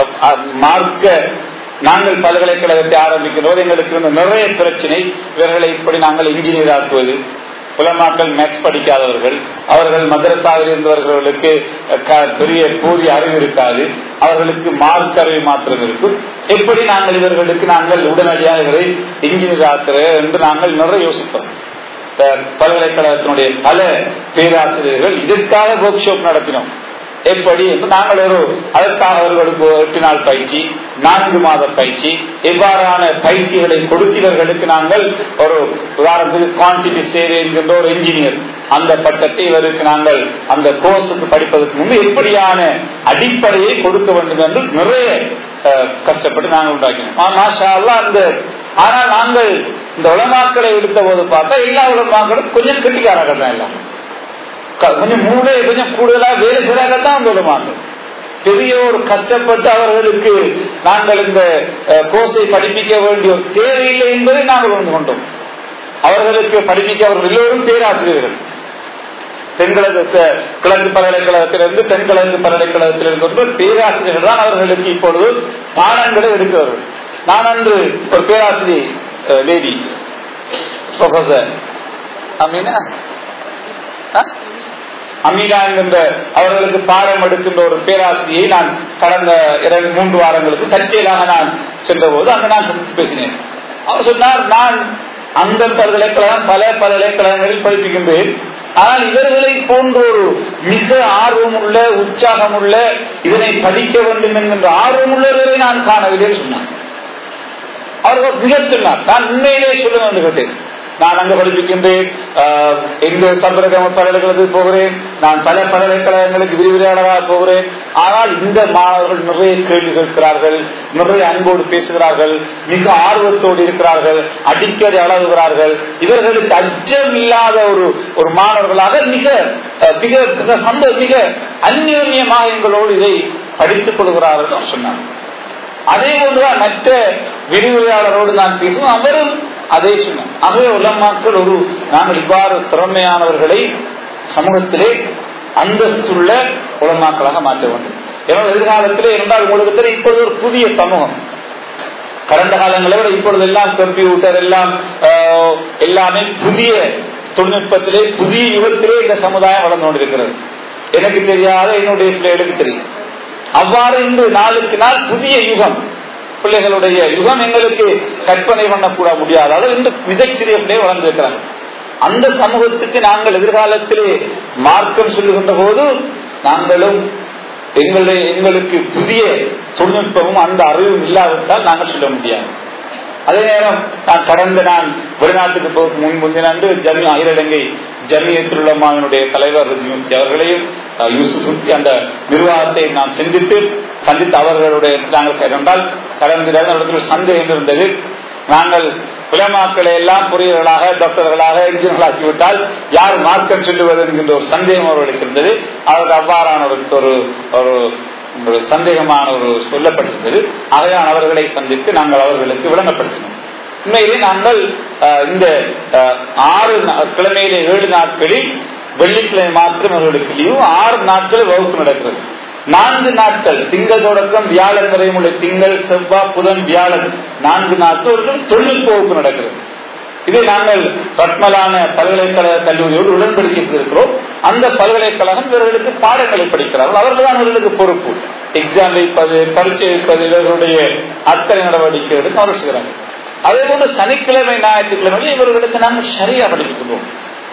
மார்க்க நாங்கள் பல்கலைக்கழகத்தை ஆரம்பிக்கிறோம் எங்களுக்கு வந்து நிறைய பிரச்சனை இவர்களை இப்படி நாங்கள் இன்ஜினியர் ஆக்குவது புலமாக்கள் மேக்ஸ் படிக்காதவர்கள் அவர்கள் மதரசாவில் இருந்தவர்களுக்கு பெரிய போதிய அறிவு இருக்காது அவர்களுக்கு மார்க் அறிவு மாத்திரம் இருக்கும் எப்படி நாங்கள் இவர்களுக்கு நாங்கள் உடனடியாக இவரை இன்ஜினியர் ஆக்குற என்று நாங்கள் நிறைய யோசித்தோம் பல்கலைக்கழகத்தினுடைய பல பேராசிரியர்கள் இதற்காக ஒர்க் ஷாப் நடத்தினோம் எப்படி என்று நாங்கள் ஒரு அதற்காக அவர்களுக்கு எட்டு நாள் பயிற்சி நான்கு மாத பயிற்சி எவ்வாறான பயிற்சிகளை கொடுத்தவர்களுக்கு நாங்கள் ஒரு உதாரணத்துக்கு குவான்டிட்டி சேவை என்கின்ற ஒரு இன்ஜினியர் அந்த பட்டத்தை இவருக்கு நாங்கள் அந்த கோர்ஸுக்கு படிப்பதற்கு முன்பு எப்படியான அடிப்படையை கொடுக்க வேண்டும் என்று நிறைய கஷ்டப்பட்டு நாங்கள் உண்டாக்கினோம் மாஷா அந்த ஆனால் நாங்கள் இந்த உலமாக்களை எடுத்த போது பார்த்தா எல்லா உலமாக்களும் கொஞ்சம் கெட்டிக்காரர்கள் தான் எல்லாம் கொஞ்சம் மூளை கொஞ்சம் கூடுதலா வேலை செய்யறாங்க தான் உலமாக்கள் பெரிய ஒரு கஷ்டப்பட்டு அவர்களுக்கு நாங்கள் இந்த கோர்ஸை படிப்பிக்க வேண்டிய ஒரு தேவையில்லை என்பதை நாங்கள் உணர்ந்து கொண்டோம் அவர்களுக்கு படிப்பிக்க அவர்கள் எல்லோரும் பேராசிரியர்கள் தென்கிழக்கு கிழக்கு பல்கலைக்கழகத்திலிருந்து தென்கிழக்கு பல்கலைக்கழகத்திலிருந்து பேராசிரியர்கள் தான் அவர்களுக்கு இப்பொழுது பாடங்களை எடுக்கிறார்கள் நான் அன்று ஒரு பேராசிரியர் லேடி ப்ரொஃபசர் அமீனா அமீனா என்கின்ற அவர்களுக்கு பாடம் எடுக்கின்ற ஒரு பேராசிரியை நான் கடந்த இரண்டு மூன்று வாரங்களுக்கு தற்செயலாக நான் சென்ற போது அங்க நான் சந்தித்து பேசினேன் அவர் சொன்னார் நான் அந்த பல்கலைக்கழகம் பல பல்கலைக்கழகங்களில் படிப்பிக்கின்றேன் ஆனால் இவர்களை போன்ற ஒரு மிக ஆர்வம் உள்ள உற்சாகம் உள்ள இதனை படிக்க வேண்டும் என்கின்ற ஆர்வம் உள்ளவர்களை நான் காணவில்லை சொன்னார் அவர் மிக சொன்னார் நான் உண்மையிலே சொல்ல வேண்டும் கேட்டேன் நான் அங்கு படிப்பிக்கின்றேன் எங்க சம்பிரதம பல்கலைக்கழகத்துக்கு போகிறேன் நான் பல பல்கலைக்கழகங்களுக்கு விரிவுரையாளராக போகிறேன் ஆனால் இந்த மாணவர்கள் நிறைய கேள்வி கேட்கிறார்கள் நிறைய அன்போடு பேசுகிறார்கள் மிக ஆர்வத்தோடு இருக்கிறார்கள் அடிக்கடி அழகுகிறார்கள் இவர்களுக்கு அச்சம் இல்லாத ஒரு ஒரு மாணவர்களாக மிக மிக சந்த மிக அந்யோன்யமாக எங்களோடு இதை படித்துக் கொள்கிறார்கள் சொன்னார் அதே போன்றுதான் மற்ற விரிவுரையாளரோடு நான் பேசுவோம் அவரும் அதே சொன்னார் ஆகவே உலமாக்கள் ஒரு நாங்கள் இவ்வாறு திறமையானவர்களை சமூகத்திலே அந்தஸ்துள்ள உலமாக்களாக மாற்ற வேண்டும் ஏன்னா எதிர்காலத்திலே என்றால் உங்களுக்கு தெரியும் இப்பொழுது ஒரு புதிய சமூகம் கடந்த காலங்களை விட இப்பொழுது எல்லாம் கம்ப்யூட்டர் எல்லாம் ஆஹ், எல்லாமே புதிய தொழில்நுட்பத்திலே புதிய யுகத்திலே இந்த சமுதாயம் வளர்ந்து கொண்டிருக்கிறது எனக்கு தெரியாத என்னுடைய பிள்ளைகளுக்கு தெரியும் அவ்வாறு இன்று நாளுக்கு நாள் புதிய யுகம் பிள்ளைகளுடைய யுகம் எங்களுக்கு கற்பனை பண்ணக்கூட முடியாது அதாவது இன்று மிகச்சிறிய பிள்ளை வளர்ந்திருக்கிறாங்க அந்த சமூகத்துக்கு நாங்கள் எதிர்காலத்திலே மார்க்கம் சொல்லுகின்ற போது நாங்களும் எங்களுடைய எங்களுக்கு புதிய தொழில்நுட்பமும் அந்த அறிவும் இல்லாவிட்டால் நாங்கள் சொல்ல முடியாது அதே நேரம் நான் கடந்த நான் வெளிநாட்டுக்கு போக முன் முந்தின ஆண்டு ஜமி அகிலங்கை ஜமியத்துள்ளமாவினுடைய தலைவர் ரிசிமுத்தி அவர்களையும் அஹ், யூசுப் முத்தி அந்த நிர்வாகத்தை நாம் சிந்தித்து சந்தித்து அவர்களுடைய நாங்கள் என்றால் கடந்த இடத்தில் சந்தேகம் இருந்தது நாங்கள் உலமாக்களை எல்லாம் பொறியர்களாக டாக்டர்களாக இன்ஜினியர்களாக்கி விட்டால் யார் மார்க்கம் சொல்லுவது என்கின்ற ஒரு சந்தேகம் அவர்களுக்கு இருந்தது அவருக்கு அவ்வாறான ஒரு ஒரு ஒரு ஒரு சந்தேகமான ஒரு சொல்லப்பட்டிருந்தது ஆகையான் அவர்களை சந்தித்து நாங்கள் அவர்களுக்கு விளங்கப்படுத்தினோம் உண்மையிலே நாங்கள் அஹ், இந்த அஹ், ஆறு நா- கிழமையிலே ஏழு நாட்களில் வெள்ளிக்கிழமை மாத்திரம் அவர்களுக்கு லீவு ஆறு நாட்கள் வகுப்பு நடக்கிறது நான்கு நாட்கள் திங்கள் தொடக்கம் வியாழன் வரையும் உள்ள திங்கள் செவ்வாய் புதன் வியாழன் நான்கு நாட்கள் ஒரு தொழில்நுட்ப வகுப்பு நடக்கிறது இதை நாங்கள் ரத்மலான பல்கலைக்கழக கல்லூரியோடு உடன்படிக்கை செய்திருக்கிறோம் அந்த பல்கலைக்கழகம் இவர்களுக்கு பாடங்களை படிக்கிறார்கள் அவர்கள் தான் இவர்களுக்கு பொறுப்பு எக்ஸாம் வைப்பது பரீட்சை வைப்பது இவர்களுடைய அத்தனை நடவடிக்கைகளுக்கு அவர் செய்கிறார்கள் அதே போன்று சனிக்கிழமை ஞாயிற்றுக்கிழமை இவர்களுக்கு நாங்கள் சரியா படிக்கின்றோம்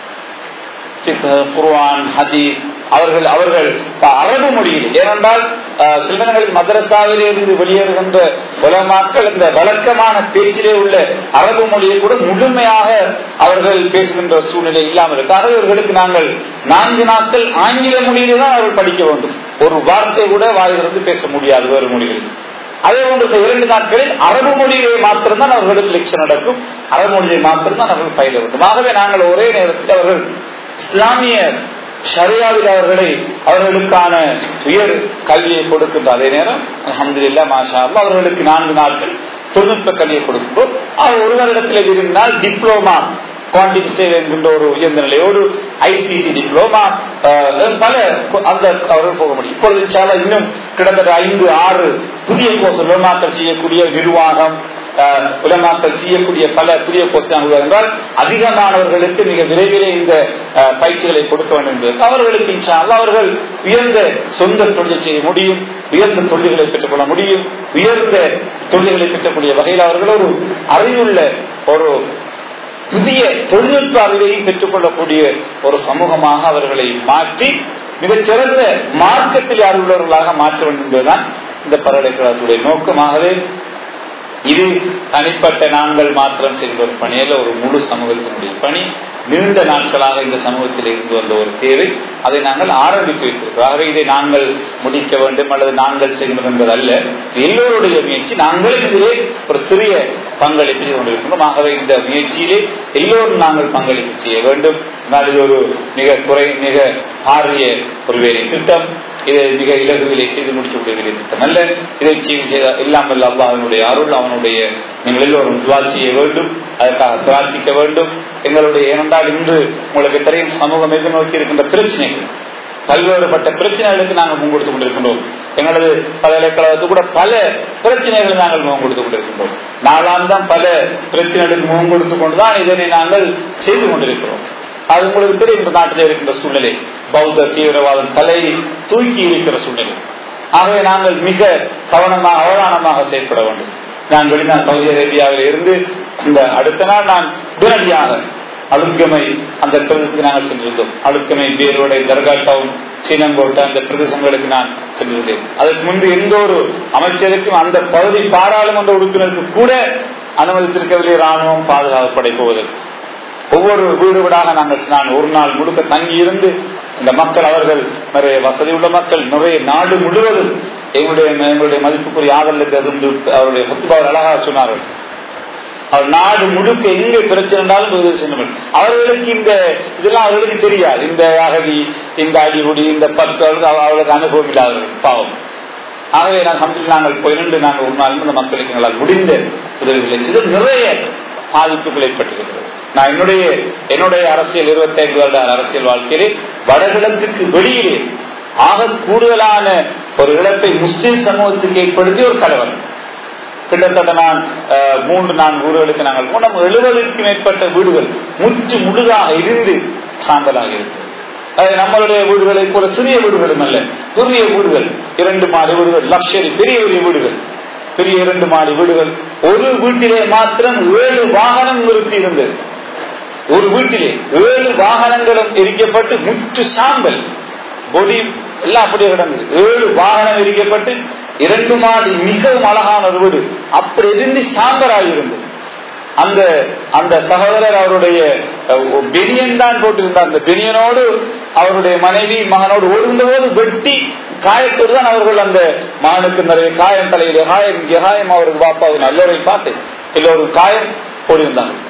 குர்ஆன் ஹதீஸ் அவர்கள் அவர்கள் அரபு மொழியில் ஏனென்றால் அஹ், சில நேரங்களில் மதரசாவிலே இருந்து வெளியேறுகின்ற உலமாக்கள் இந்த வழக்கமான பேச்சிலே உள்ள அரபு மொழியை கூட முழுமையாக அவர்கள் பேசுகின்ற சூழ்நிலை இல்லாமல் இருக்கு ஆகவே இவர்களுக்கு நாங்கள் நான்கு நாட்கள் ஆங்கில மொழியிலே தான் அவர்கள் படிக்க வேண்டும் ஒரு வார்த்தை கூட வாயிலிருந்து பேச முடியாது வேறு மொழிகளில் அதே போன்று இந்த இரண்டு நாட்களில் அரபு மொழியிலே மாத்திரம்தான் அவர்களுக்கு லெக்சர் நடக்கும் அரபு மொழியை மாத்திரம்தான் அவர்கள் பயில வேண்டும் ஆகவே நாங்கள் ஒரே நேரத்தில் அவர்கள் இஸ்லாமிய ஷரியாவில் அவர்களை அவர்களுக்கான உயர் கல்வியை கொடுக்கின்ற அதே நேரம் அஹமதுல்லா மாஷா அல்லாஹ் அவர்களுக்கு நான்கு நாட்கள் தொழில்நுட்ப கல்வியை கொடுக்கிறோம் அவர் ஒரு வருடத்தில் விரும்பினால் டிப்ளோமா குவான்டிட்டி சேவ் என்கின்ற ஒரு உயர்ந்த நிலையோடு ஐசிடி டிப்ளோமா பல கொ- அந்த அவர்கள் போக முடியும் இப்பொழுது இன்ஷா அல்லாஹ் இன்னும் கிட்டத்தட்ட ஐந்து ஆறு புதிய கோர்ஸ் உலமாக்கள் செய்யக்கூடிய நிர்வாகம் அஹ், உலமாக்கள் செய்யக்கூடிய பல புதிய கோர்ஸ் என்றால் அதிகமானவர்களுக்கு மிக விரைவிலே இந்த அஹ், பயிற்சிகளை கொடுக்க வேண்டும் என்பதற்கு அவர்களுக்கு இன்ஷா அல்லாஹ் அவர்கள் உயர்ந்த சொந்த தொழிலை செய்ய முடியும் உயர்ந்த தொழில்களை பெற்றுக்கொள்ள முடியும் உயர்ந்த தொழில்களை பெற்றக்கூடிய வகையில் அவர்கள் ஒரு அறிவுள்ள ஒரு புதிய தொழில்நுட்ப அறிவையும் பெற்றுக்கொள்ளக்கூடிய ஒரு சமூகமாக அவர்களை மாற்றி மிகச்சிறந்த மார்க்கத்தில் அறிவுள்ளவர்களாக மாற்ற வேண்டும் என்பதுதான் இந்த பல்கலைக்கழகத்துடைய நோக்கமாகவே இது தனிப்பட்ட நாங்கள் மாத்திரம் செய்த ஒரு பணி அல்ல ஒரு முழு சமூகத்தினுடைய பணி நீண்ட நாட்களாக இந்த சமூகத்தில் இருந்து வந்த ஒரு தேவை அதை நாங்கள் ஆரம்பித்து வைத்திருக்கிறோம் ஆகவே இதை நாங்கள் முடிக்க வேண்டும் அல்லது நாங்கள் செய்யணும் என்பது அல்ல எல்லோருடைய முயற்சி நாங்களும் இதிலே ஒரு சிறிய பங்களிப்பு செய்து கொண்டிருக்கிறோம் ஆகவே இந்த முயற்சியிலே எல்லோரும் நாங்கள் பங்களிப்பு செய்ய வேண்டும் ஆனால் இது ஒரு மிக குறை மிக ஆரிய ஒரு வேலை திட்டம் இதை மிக இலகுவிலே செய்து முடிக்கக்கூடிய வேலை திட்டம் அல்ல இதை செய்து செய்த எல்லாம் வல்ல அல்லாஹ்வினுடைய அருள் அவனுடைய நீங்கள் எல்லோரும் துவா செய்ய வேண்டும் அதற்காக பிரார்த்திக்க வேண்டும் எங்களுடைய ஏனென்றால் இன்று உங்களுக்கு தெரியும் சமூகம் எதிர்நோக்கி இருக்கின்ற பிரச்சனைகள் பல்வேறுபட்ட பிரச்சனைகளுக்கு நாங்கள் முன் கொடுத்துக் கொண்டிருக்கின்றோம் எங்களது பல்கலைக்கழகத்துக்கு கூட பல பிரச்சனைகளை நாங்கள் முகம் கொடுத்துக் கொண்டிருக்கின்றோம் நாளாந்தம் பல பிரச்சனைகளுக்கு முகம் கொடுத்துக் கொண்டுதான் இதனை நாங்கள் செய்து கொண்டிருக்கிறோம் அது உங்களுக்கு தெரியும் இந்த நாட்டில் இருக்கின்ற சூழ்நிலை பௌத்த தீவிரவாதம் தலையை தூக்கி இருக்கிற சூழ்நிலை ஆகவே நாங்கள் மிக கவனமாக அவதானமாக செயல்பட வேண்டும் நான் வெளிநாடு சவுதி அரேபியாவில் இருந்து இந்த அடுத்த நாள் நான் உடனடியாக அழுக்கமை அந்த பிரதேசத்துக்கு நாங்கள் சென்றிருந்தோம் அழுக்கமை பேரோடை தர்கா டவுன் சீனங்கோட்டை அந்த பிரதேசங்களுக்கு நான் சென்றிருந்தேன் அதற்கு முன்பு எந்த ஒரு அமைச்சருக்கும் அந்த பகுதி பாராளுமன்ற உறுப்பினருக்கு கூட அனுமதித்திருக்கவில்லை ராணுவம் பாதுகாப்பு படை போவதற்கு ஒவ்வொரு வீடு வீடாக நாங்கள் நான் ஒரு நாள் முழுக்க தங்கி இருந்து இந்த மக்கள் அவர்கள் நிறைய வசதி உள்ள மக்கள் நிறைய நாடு முழுவதும் எங்களுடைய எங்களுடைய மதிப்புக்குரிய ஆதலுக்கு அது அவருடைய ஹத்துபாவர் அழகாக சொன்னார்கள் அவர் நாடு முழுக்க எங்க பிரச்சனை இருந்தாலும் உதவி செய்யணும் அவர்களுக்கு இந்த இதெல்லாம் அவர்களுக்கு தெரியாது இந்த அகதி இந்த அடிகுடி இந்த பத்து அவர்களுக்கு அவர்களுக்கு அனுபவம் இல்லாதவர்கள் பாவம் ஆகவே நான் சமத்தில் நாங்கள் பன்னிரண்டு நாங்கள் ஒரு நாள் இந்த மக்களுக்கு எங்களால் முடிந்த உதவிகளை செய்து நிறைய பாதிப்புகள் ஏற்பட்டிருக்கிறது நான் என்னுடைய என்னுடைய அரசியல் இருபத்தி ஐந்து வருட அரசியல் வாழ்க்கையிலே வடகிழக்குக்கு வெளியிலே ஆக கூடுதலான ஒரு இழப்பை முஸ்லிம் சமூகத்துக்கு ஏற்படுத்தி ஒரு கலவரம் கிட்டத்தட்ட நான் அஹ், மூன்று நான்கு ஊர்களுக்கு நாங்கள் போனோம் எழுபதுக்கும் மேற்பட்ட வீடுகள் முற்று முழுதாக இருந்து சாம்பலாக இருக்கிறது அது நம்மளுடைய வீடுகளை போல சிறிய வீடுகளும் அல்ல பெரிய வீடுகள் இரண்டு மாடி வீடுகள் லக்ஷரி பெரிய பெரிய வீடுகள் பெரிய இரண்டு மாடி வீடுகள் ஒரு வீட்டிலே மாத்திரம் ஏழு வாகனம் நிறுத்தி இருந்தது ஒரு வீட்டிலே ஏழு வாகனங்களும் எரிக்கப்பட்டு முற்று சாம்பல் பொடி எல்லாம் அப்படியே கிடந்தது ஏழு வாகனம் எரிக்கப்பட்டு இரண்டு மாடி மிகவும் அழகான ஒரு வீடு அப்படி இருந்து சாம்பலாக இருந்தது அந்த அந்த சகோதரர் அவருடைய அஹ், பெனியன் தான் போட்டிருந்தார் அந்த பெனியனோடு அவருடைய மனைவி மகனோடு ஓடுகின்ற போது வெட்டி காயத்தோடு தான் அவர்கள் அந்த மகனுக்கு நிறைய காயம் தலையில காயம் இங்கே காயம் அவருக்கு பாப்பாவுக்கு நல்லவரை பார்த்து எல்லோரும் காயம் ஓடியிருந்தார்கள்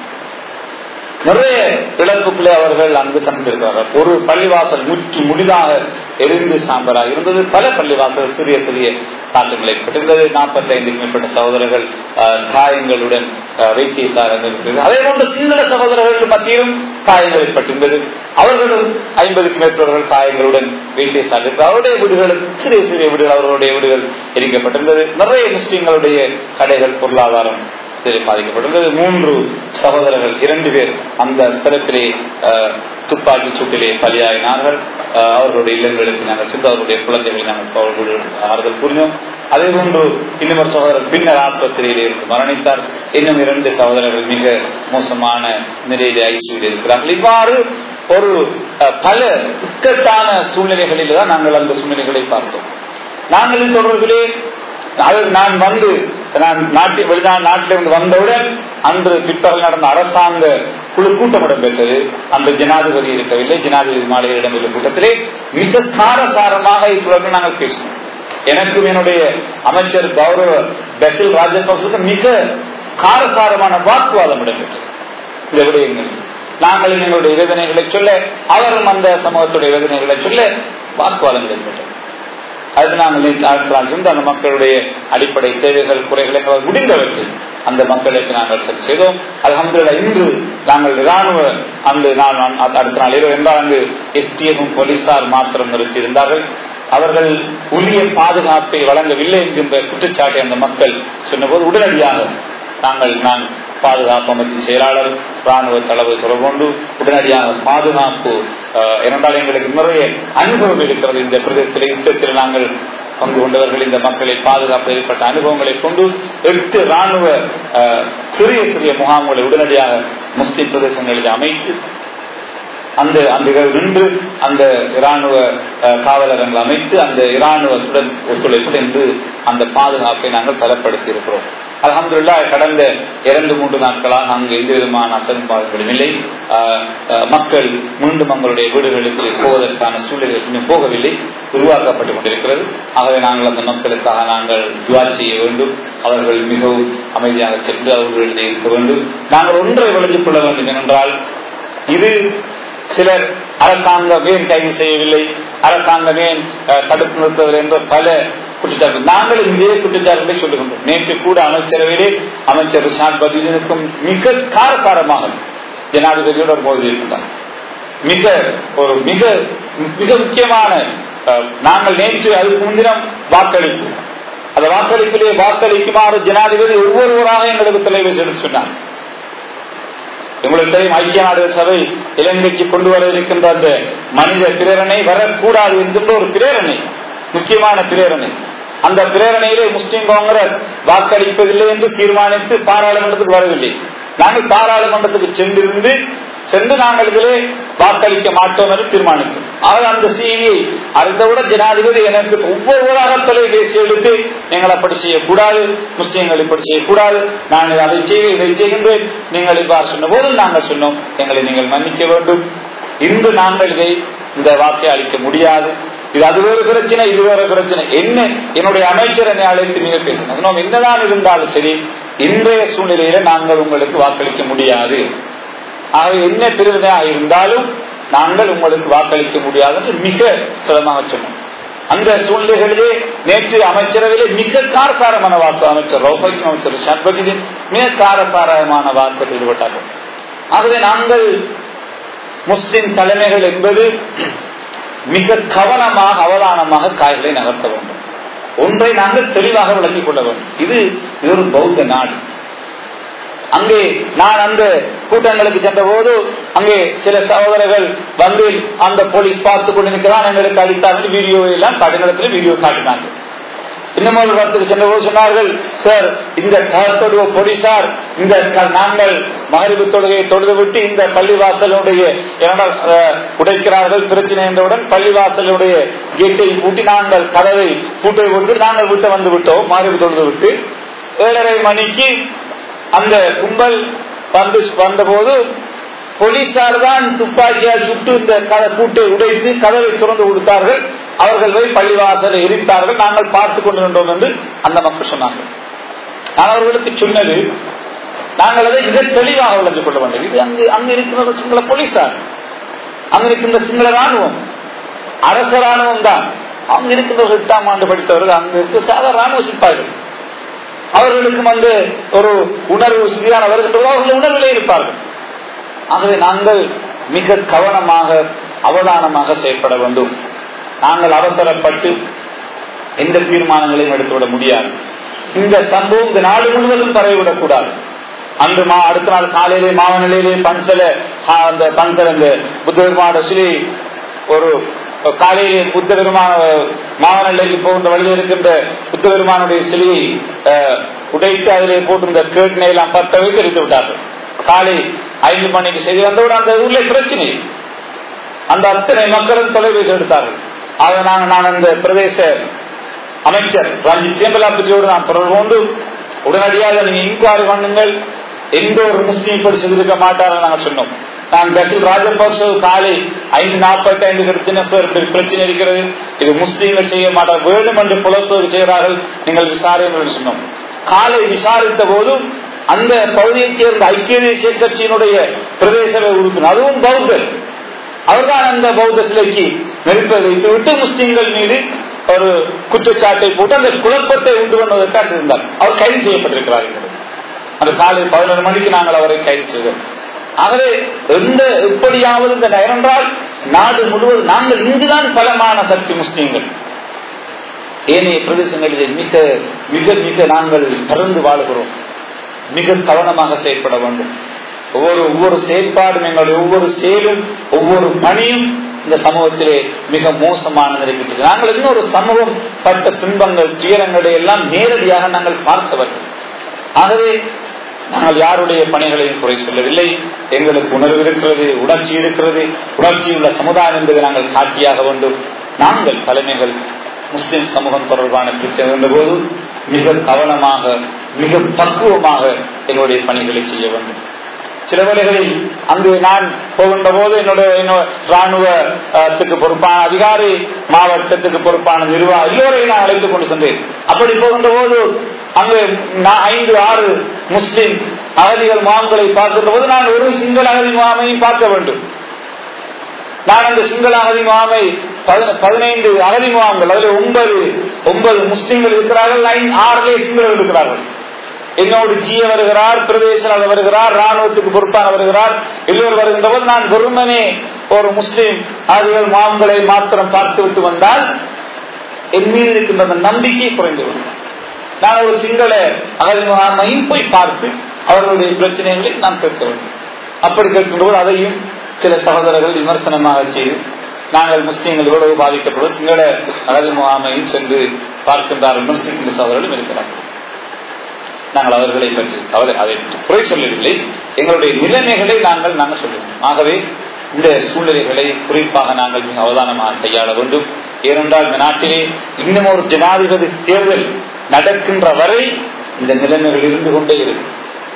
நிறைய இழப்புகளை அவர்கள் அங்கு சந்திருக்கிறார்கள் ஒரு பள்ளிவாசல் முற்று முடிதாக எரிந்து சாம்பலாக இருந்தது பல பள்ளிவாசல் சிறிய சிறிய தாக்கங்கள் ஏற்பட்டிருந்தது நாற்பத்தி ஐந்துக்கு மேற்பட்ட சகோதரர்கள் அஹ், காயங்களுடன் அஹ், வைத்தியசாலையில் இருக்கிறது அதே போன்று சிங்கள சகோதரர்கள் மத்தியிலும் காயங்கள் ஏற்பட்டிருந்தது அவர்களும் ஐம்பதுக்கு மேற்பட்டவர்கள் காயங்களுடன் வைத்தியசாலை இருக்கிறது. அவருடைய வீடுகளும் சிறிய சிறிய வீடுகள் அவர்களுடைய வீடுகள் எரிக்கப்பட்டிருந்தது நிறைய முஸ்லிம்களுடைய கடைகள் பொருளாதாரம் இதில் பாதிக்கப்பட்டுள்ளது மூன்று சகோதரர்கள் இரண்டு பேர் அந்த ஸ்தலத்திலே அஹ், துப்பாக்கி சூட்டிலே பலியாயினார்கள் அஹ், அவர்களுடைய இல்லங்களுக்கு நாங்கள் சென்று அவர்களுடைய குழந்தைகளை நாங்கள் அவர்களுடைய ஆறுதல் புரிஞ்சோம் அதே போன்று இன்னொரு சகோதரர் பின்னர் ஆஸ்பத்திரியிலே இருந்து மரணித்தார் இன்னும் இரண்டு சகோதரர்கள் மிக மோசமான நிலையிலே ஐசியூவில் இருக்கிறார்கள் இவ்வாறு ஒரு அஹ், பல இக்கட்டான சூழ்நிலைகளில் தான் நாங்கள் அந்த சூழ்நிலைகளை பார்த்தோம் நாங்கள் இந்த தொடர்பிலே அது நான் வந்து நான் நாட்டில் வெளிநாடு நாட்டிலிருந்து வந்தவுடன் அன்று பிற்பகல் நடந்த அரசாங்க குழு கூட்டம் இடம்பெற்றது அந்த ஜனாதிபதி இருக்கவில்லை ஜனாதிபதி மாளிகை இடம்பெற்ற கூட்டத்திலே மிக சாரசாரமாக இது தொடர்பில் நாங்கள் பேசினோம் எனக்கும் என்னுடைய அமைச்சர் கௌரவ பெசில் ராஜபக்சலுக்கு மிக காரசாரமான வாக்குவாதம் இடம்பெற்றது இந்த விடயங்கள் நாங்கள் எங்களுடைய வேதனைகளை சொல்ல அவரும் அந்த சமூகத்துடைய வேதனைகளை சொல்ல வாக்குவாதம் இடம்பெற்றது அது நாங்கள் நேற்று சென்று அந்த மக்களுடைய அடிப்படை தேவைகள் குறைகளை எங்களால் முடிந்தவற்றில் அந்த மக்களுக்கு நாங்கள் சரி செய்தோம் அலமதுல்லா இன்று நாங்கள் இராணுவ அந்த நாள் அடுத்த நாள் இரவு என்றால் அங்கு எஸ்டிஎஃப்பும் போலீசார் மாத்திரம் நிறுத்தி இருந்தார்கள் அவர்கள் உரிய பாதுகாப்பை வழங்கவில்லை என்கின்ற குற்றச்சாட்டை அந்த மக்கள் சொன்னபோது உடனடியாக நாங்கள் நான் பாதுகாப்பு அமைச்சு செயலாளர் ராணுவ தளவு தொடர்பு கொண்டு உடனடியாக பாதுகாப்பு அஹ், இரண்டால் எங்களுக்கு நிறைய அனுபவம் இருக்கிறது இந்த பிரதேசத்தில் யுத்தத்தில் நாங்கள் பங்கு கொண்டவர்கள் இந்த மக்களை பாதுகாப்பு ஏற்பட்ட அனுபவங்களை கொண்டு எட்டு ராணுவ அஹ், சிறிய சிறிய முகாம்களை உடனடியாக முஸ்லிம் பிரதேசங்களில் அமைத்து அந்த அந்த இரவு நின்று அந்த இராணுவ அஹ், காவலரங்கள் அமைத்து அந்த இராணுவத்துடன் ஒத்துழைப்பு என்று அந்த பாதுகாப்பை நாங்கள் பலப்படுத்தி இருக்கிறோம் அலமதுல்லா கடந்த இரண்டு மூன்று நாட்களாக அங்கு எந்த விதமான அசன்பாடுகளும் இல்லை ஆஹ், ஆஹ், மக்கள் மீண்டும் தங்களுடைய வீடுகளுக்கு போவதற்கான சூழ்நிலை இன்னும் போகவில்லை உருவாக்கப்பட்டுக் கொண்டிருக்கிறது ஆகவே நாங்கள் அந்த மக்களுக்காக நாங்கள் துவா செய்ய வேண்டும் அவர்கள் மிகவும் அமைதியாக சென்று அவர்களிடையே இருக்க வேண்டும் நாங்கள் ஒன்றை விளைஞ்சு கொள்ள வேண்டும் ஏனென்றால் இது சிலர் அரசாங்கம் ஏன் கைது செய்யவில்லை அரசாங்கம் ஏன் அஹ், தடுத்து நிறுத்தவில்லை என்ற பல குற்றச்சாட்டு நாங்கள் இதே குற்றச்சாட்டுகளை சொல்லுகின்றோம் நேற்று கூட அமைச்சரவையிலே அமைச்சர் ரிஷாத் பதிலுக்கும் மிக காரசாரமாக ஜனாதிபதியோடு ஒரு மோதி இருக்கின்றார் மிக ஒரு மிக மிக முக்கியமான அஹ், நாங்கள் நேற்று அதுக்கு முன்தினம் வாக்களிப்பு அந்த வாக்களிப்பிலே வாக்களிக்குமாறு ஜனாதிபதி ஒவ்வொருவராக எங்களுக்கு தொலைபேசி எடுத்து சொன்னார் உங்களுக்கு தெரியும் ஐக்கிய நாடுகள் சபை இலங்கைக்கு கொண்டு வர இருக்கின்ற அந்த மனித பிரேரணை வரக்கூடாது என்கின்ற ஒரு பிரேரணை முக்கியமான பிரேரணை அந்த பிரேரணையிலே முஸ்லிம் காங்கிரஸ் வாக்களிப்பதில்லை என்று தீர்மானித்து பாராளுமன்றத்துக்கு வரவில்லை நாங்கள் பாராளுமன்றத்துக்கு சென்றிருந்து சென்று நாங்கள் இதிலே வாக்களிக்க மாட்டோம் என்று தீர்மானித்தோம் ஆக அந்த செய்தியை அறிந்தவுடன் ஜனாதிபதி எனக்கு ஒவ்வொருவராக தொலைபேசி எடுத்து நீங்கள் அப்படி செய்யக்கூடாது முஸ்லீம்கள் இப்படி செய்யக்கூடாது நான் அதை செய்வேன் இதை செய்கின்றேன் நீங்கள் இவ்வாறு சொன்ன போது நாங்கள் சொன்னோம் எங்களை நீங்கள் மன்னிக்க வேண்டும் இன்று நாங்கள் இதை இந்த வாக்கை அளிக்க முடியாது இது அது வேறு பிரச்சனை இது வேறு பிரச்சனை என்ன என்னுடைய அமைச்சர் என்னை அழைத்து நீங்க பேசணும் சொன்னோம் என்னதான் இருந்தாலும் சரி இன்றைய சூழ்நிலையில நாங்கள் உங்களுக்கு வாக்களிக்க முடியாது ஆகவே என்ன பிரிவினையாக இருந்தாலும் நாங்கள் உங்களுக்கு வாக்களிக்க முடியாது என்று மிக சிரமமாக சொன்னோம் அந்த சூழ்நிலைகளிலே நேற்று அமைச்சரவையிலே மிக காரசாரமான வாக்கு அமைச்சர் ரௌஃபைக்கும் அமைச்சர் ஷன்பகிதின் மிக காரசாரமான வாக்குகள் ஈடுபட்டார்கள் ஆகவே நாங்கள் முஸ்லிம் தலைமைகள் என்பது மிக கவனமாக அவதானமாக காய்களை நகர்த்த வேண்டும் ஒன்றை நாங்கள் தெளிவாக விளங்கிக் கொள்ள வேண்டும் இது இது ஒரு பௌத்த நாடு அங்கே நான் அந்த கூட்டங்களுக்கு சென்ற போது அங்கே சில சகோதரர்கள் வந்து அந்த போலீஸ் பார்த்து கொண்டு நிற்கிறான் எங்களுக்கு அடித்தார்கள் வீடியோ எல்லாம் கடினத்தில் வீடியோ காட்டினாங்க இன்னும் ஒரு இடத்துக்கு சென்ற போது சொன்னார்கள் சார் இந்த கருத்தொடுவ போலீசார் இந்த நாங்கள் மகரிபு தொழுகையை தொழுது விட்டு இந்த பள்ளிவாசலுடைய உடைக்கிறார்கள் பிரச்சனை என்றவுடன் பள்ளிவாசலுடைய கேட்டை பூட்டி நாங்கள் கதவை பூட்டை போட்டு நாங்கள் விட்டு வந்து விட்டோம் மகரிபு தொழுது விட்டு ஏழரை மணிக்கு அந்த கும்பல் வந்து வந்தபோது போலீசார் தான் துப்பாக்கியால் சுட்டு இந்த கூட்டை உடைத்து கதவை திறந்து கொடுத்தார்கள் அவர்கள் போய் பள்ளிவாசலை எரித்தார்கள் நாங்கள் பார்த்து கொண்டிருந்தோம் என்று அந்த மக்கள் சொன்னார்கள் நான் அவர்களுக்கு சொன்னது நாங்கள் அதை மிக தெளிவாக விளங்கிக் கொள்ள வேண்டும் இது அங்கு அங்கு இருக்கிற சிங்கள போலீசார் அங்கு இருக்கின்ற சிங்கள ராணுவம் அரச ராணுவம் தான் அங்கு இருக்கின்ற எட்டாம் ஆண்டு படித்தவர்கள் அங்கு இருக்க சாதாரண ராணுவ சிப்பாய்கள் அவர்களுக்கும் வந்து ஒரு உணர்வு சரியான வருகின்றதோ அவர்கள் உணர்விலே இருப்பார்கள் ஆகவே நாங்கள் மிக கவனமாக அவதானமாக செயல்பட வேண்டும் நாங்கள் அவசரப்பட்டு எந்த தீர்மானங்களையும் எடுத்துவிட முடியாது இந்த சம்பவம் இந்த நாடு முழுவதும் பரவிவிடக் கூடாது அன்று மா அடுத்த நாள் காலையிலே மாவ நிலையிலே பன்சல அந்த பன்சல இந்த புத்த பெருமான சிலை ஒரு காலையிலே புத்த பெருமான மாவநிலைக்கு போகின்ற வழியில் இருக்கின்ற புத்த பெருமானுடைய சிலையை உடைத்து அதிலே போட்டிருந்த கேட்டினை எல்லாம் பத்த வைத்து எரித்து விட்டார்கள் காலை ஐந்து மணிக்கு செய்தி வந்தவுடன் அந்த ஊர்ல பிரச்சனை அந்த அத்தனை மக்களும் தொலைபேசி எடுத்தார்கள் ஆக நான் நான் அந்த பிரதேச அமைச்சர் ரஞ்சித் சேம்பலாபதியோடு நான் தொடர்பு கொண்டு உடனடியாக நீங்க இன்குவாரி பண்ணுங்கள் எந்த ஒரு முஸ்லீம் இப்படி செய்திருக்க மாட்டார்கள் நாங்கள் சொன்னோம் நான் பசில் ராஜபக்ச காலை ஐந்து நாற்பத்தி ஐந்து தினசர் பிரச்சனை இருக்கிறது இது முஸ்லீம்கள் செய்ய மாட்டார் வேணும் என்று புலப்பது செய்கிறார்கள் நீங்கள் விசாரிங்கள் சொன்னோம் காலை விசாரித்த போதும் அந்த பகுதியைச் சேர்ந்த ஐக்கிய தேசிய கட்சியினுடைய பிரதேச உறுப்பினர் அதுவும் பௌத்தர் அவர்தான் அந்த பௌத்த சிலைக்கு நெருப்பை வைத்து விட்டு முஸ்லீம்கள் மீது ஒரு குற்றச்சாட்டை போட்டு அந்த குழப்பத்தை உண்டு பண்ணுவதற்காக இருந்தார் அவர் கைது செய்யப்பட்டிருக்கிறார் அந்த காலை பதினொரு மணிக்கு நாங்கள் அவரை கைது செய்தோம் ஆகவே எந்த எப்படியாவது இந்த ஏனென்றால் நாடு முழுவதும் நாங்கள் இங்குதான் பலமான சக்தி முஸ்லீம்கள் ஏனைய பிரதேசங்களிலே மிக மிக மிக நாங்கள் பறந்து வாழ்கிறோம் மிக கவனமாக செயல்பட வேண்டும் ஒவ்வொரு ஒவ்வொரு செயல்பாடும் எங்களுடைய ஒவ்வொரு செயலும் ஒவ்வொரு பணியும் இந்த சமூகத்திலே மிக மோசமான நிலைக்கிட்டு நாங்கள் இன்னொரு சமூகம் பட்ட துன்பங்கள் துயரங்களை எல்லாம் நேரடியாக நாங்கள் பார்த்தவர்கள் ஆகவே நாங்கள் யாருடைய பணிகளையும் குறை சொல்லவில்லை எங்களுக்கு உணர்வு இருக்கிறது உணர்ச்சி இருக்கிறது உணர்ச்சி உள்ள சமுதாயம் என்பதை நாங்கள் காட்டியாக வேண்டும் நாங்கள் தலைமைகள் முஸ்லிம் சமூகம் தொடர்பான பிரச்சனை இருந்தபோது மிக கவனமாக மிக பக்குவமாக எங்களுடைய பணிகளை செய்ய வேண்டும் சில வேளைகளில் அங்கு நான் போகின்ற போது என்னுடைய ராணுவத்துக்கு பொறுப்பான அதிகாரி மாவட்டத்துக்கு பொறுப்பான நிர்வாகம் எல்லோரையும் நான் அழைத்துக் கொண்டு சென்றேன் அப்படி போகின்ற போது அங்கு ஐந்து ஆறு முஸ்லிம் அகதிகள் முகாம்களை பார்க்கின்ற போது நான் ஒரு சிங்கள அகதி முகாமையும் பார்க்க வேண்டும் நான் அந்த சிங்கள அகதி முகாமை பதினைந்து அகதி முகாம்கள் அதில் ஒன்பது ஒன்பது முஸ்லிம்கள் இருக்கிறார்கள் ஆறுலே சிங்களர்கள் இருக்கிறார்கள் என்னோடு ஜிய வருகிறார் பிரதேசனாக வருகிறார் ராணுவத்துக்கு பொறுப்பான வருகிறார் எல்லோரும் வருகின்ற போது நான் வெறுமனே ஒரு முஸ்லீம் ஆதிகள் மாம்களை மாத்திரம் பார்த்து விட்டு வந்தால் என் மீது இருக்கின்ற அந்த நம்பிக்கை குறைந்துவிடும் நான் ஒரு சிங்கள அகதி முகாமையும் போய் பார்த்து அவர்களுடைய பிரச்சனைகளை நான் கேட்க வேண்டும் அப்படி கேட்கின்ற போது அதையும் சில சகோதரர்கள் விமர்சனமாக செய்து நாங்கள் முஸ்லீம்கள் எவ்வளவு பாதிக்கப்படுவோம் சிங்கள அகதி முகாமையும் சென்று பார்க்கின்றார் விமர்சிக்கின்ற சகோதரர்களும் இருக்கிறார்கள் நாங்கள் அவர்களை பற்றி அவரை அதை குறை சொல்லவில்லை எங்களுடைய நிலைமைகளை நாங்கள் நாங்கள் சொல்லுவோம் ஆகவே இந்த சூழ்நிலைகளை குறிப்பாக நாங்கள் மிக அவதானமாக கையாள வேண்டும் ஏனென்றால் இந்த நாட்டிலே இன்னும் ஒரு ஜனாதிபதி தேர்தல் நடக்கின்ற வரை இந்த நிலைமைகள் இருந்து கொண்டே இருக்கும்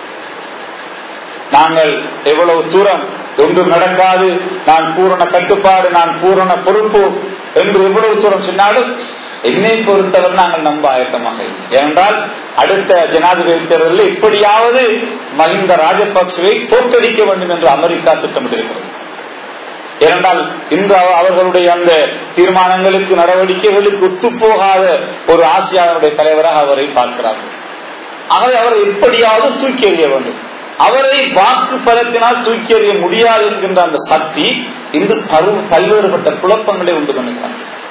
நாங்கள் எவ்வளவு தூரம் ஒன்றும் நடக்காது நான் பூரண கட்டுப்பாடு நான் பூரண பொறுப்பு என்று எவ்வளவு தூரம் சொன்னாலும் என்னை பொறுத்தவரை நாங்கள் நம்ப ஆயத்தமாக ஏனென்றால் அடுத்த ஜனாதிபதி தேர்தலில் எப்படியாவது மஹிந்த ராஜபக்சவை தோற்கடிக்க வேண்டும் என்று அமெரிக்கா திட்டமிட்டிருக்கிறது ஏனென்றால் இன்று அவர்களுடைய அந்த தீர்மானங்களுக்கு நடவடிக்கைகளுக்கு ஒத்துப்போகாத ஒரு ஆசியாவுடைய தலைவராக அவரை பார்க்கிறார்கள் ஆகவே அவரை எப்படியாவது தூக்கி எறிய வேண்டும் அவரை வாக்கு பலத்தினால் தூக்கி எறிய முடியாது என்கின்ற அந்த சக்தி இன்று பல்வேறுபட்ட குழப்பங்களை உண்டு பண்ணுகிறார்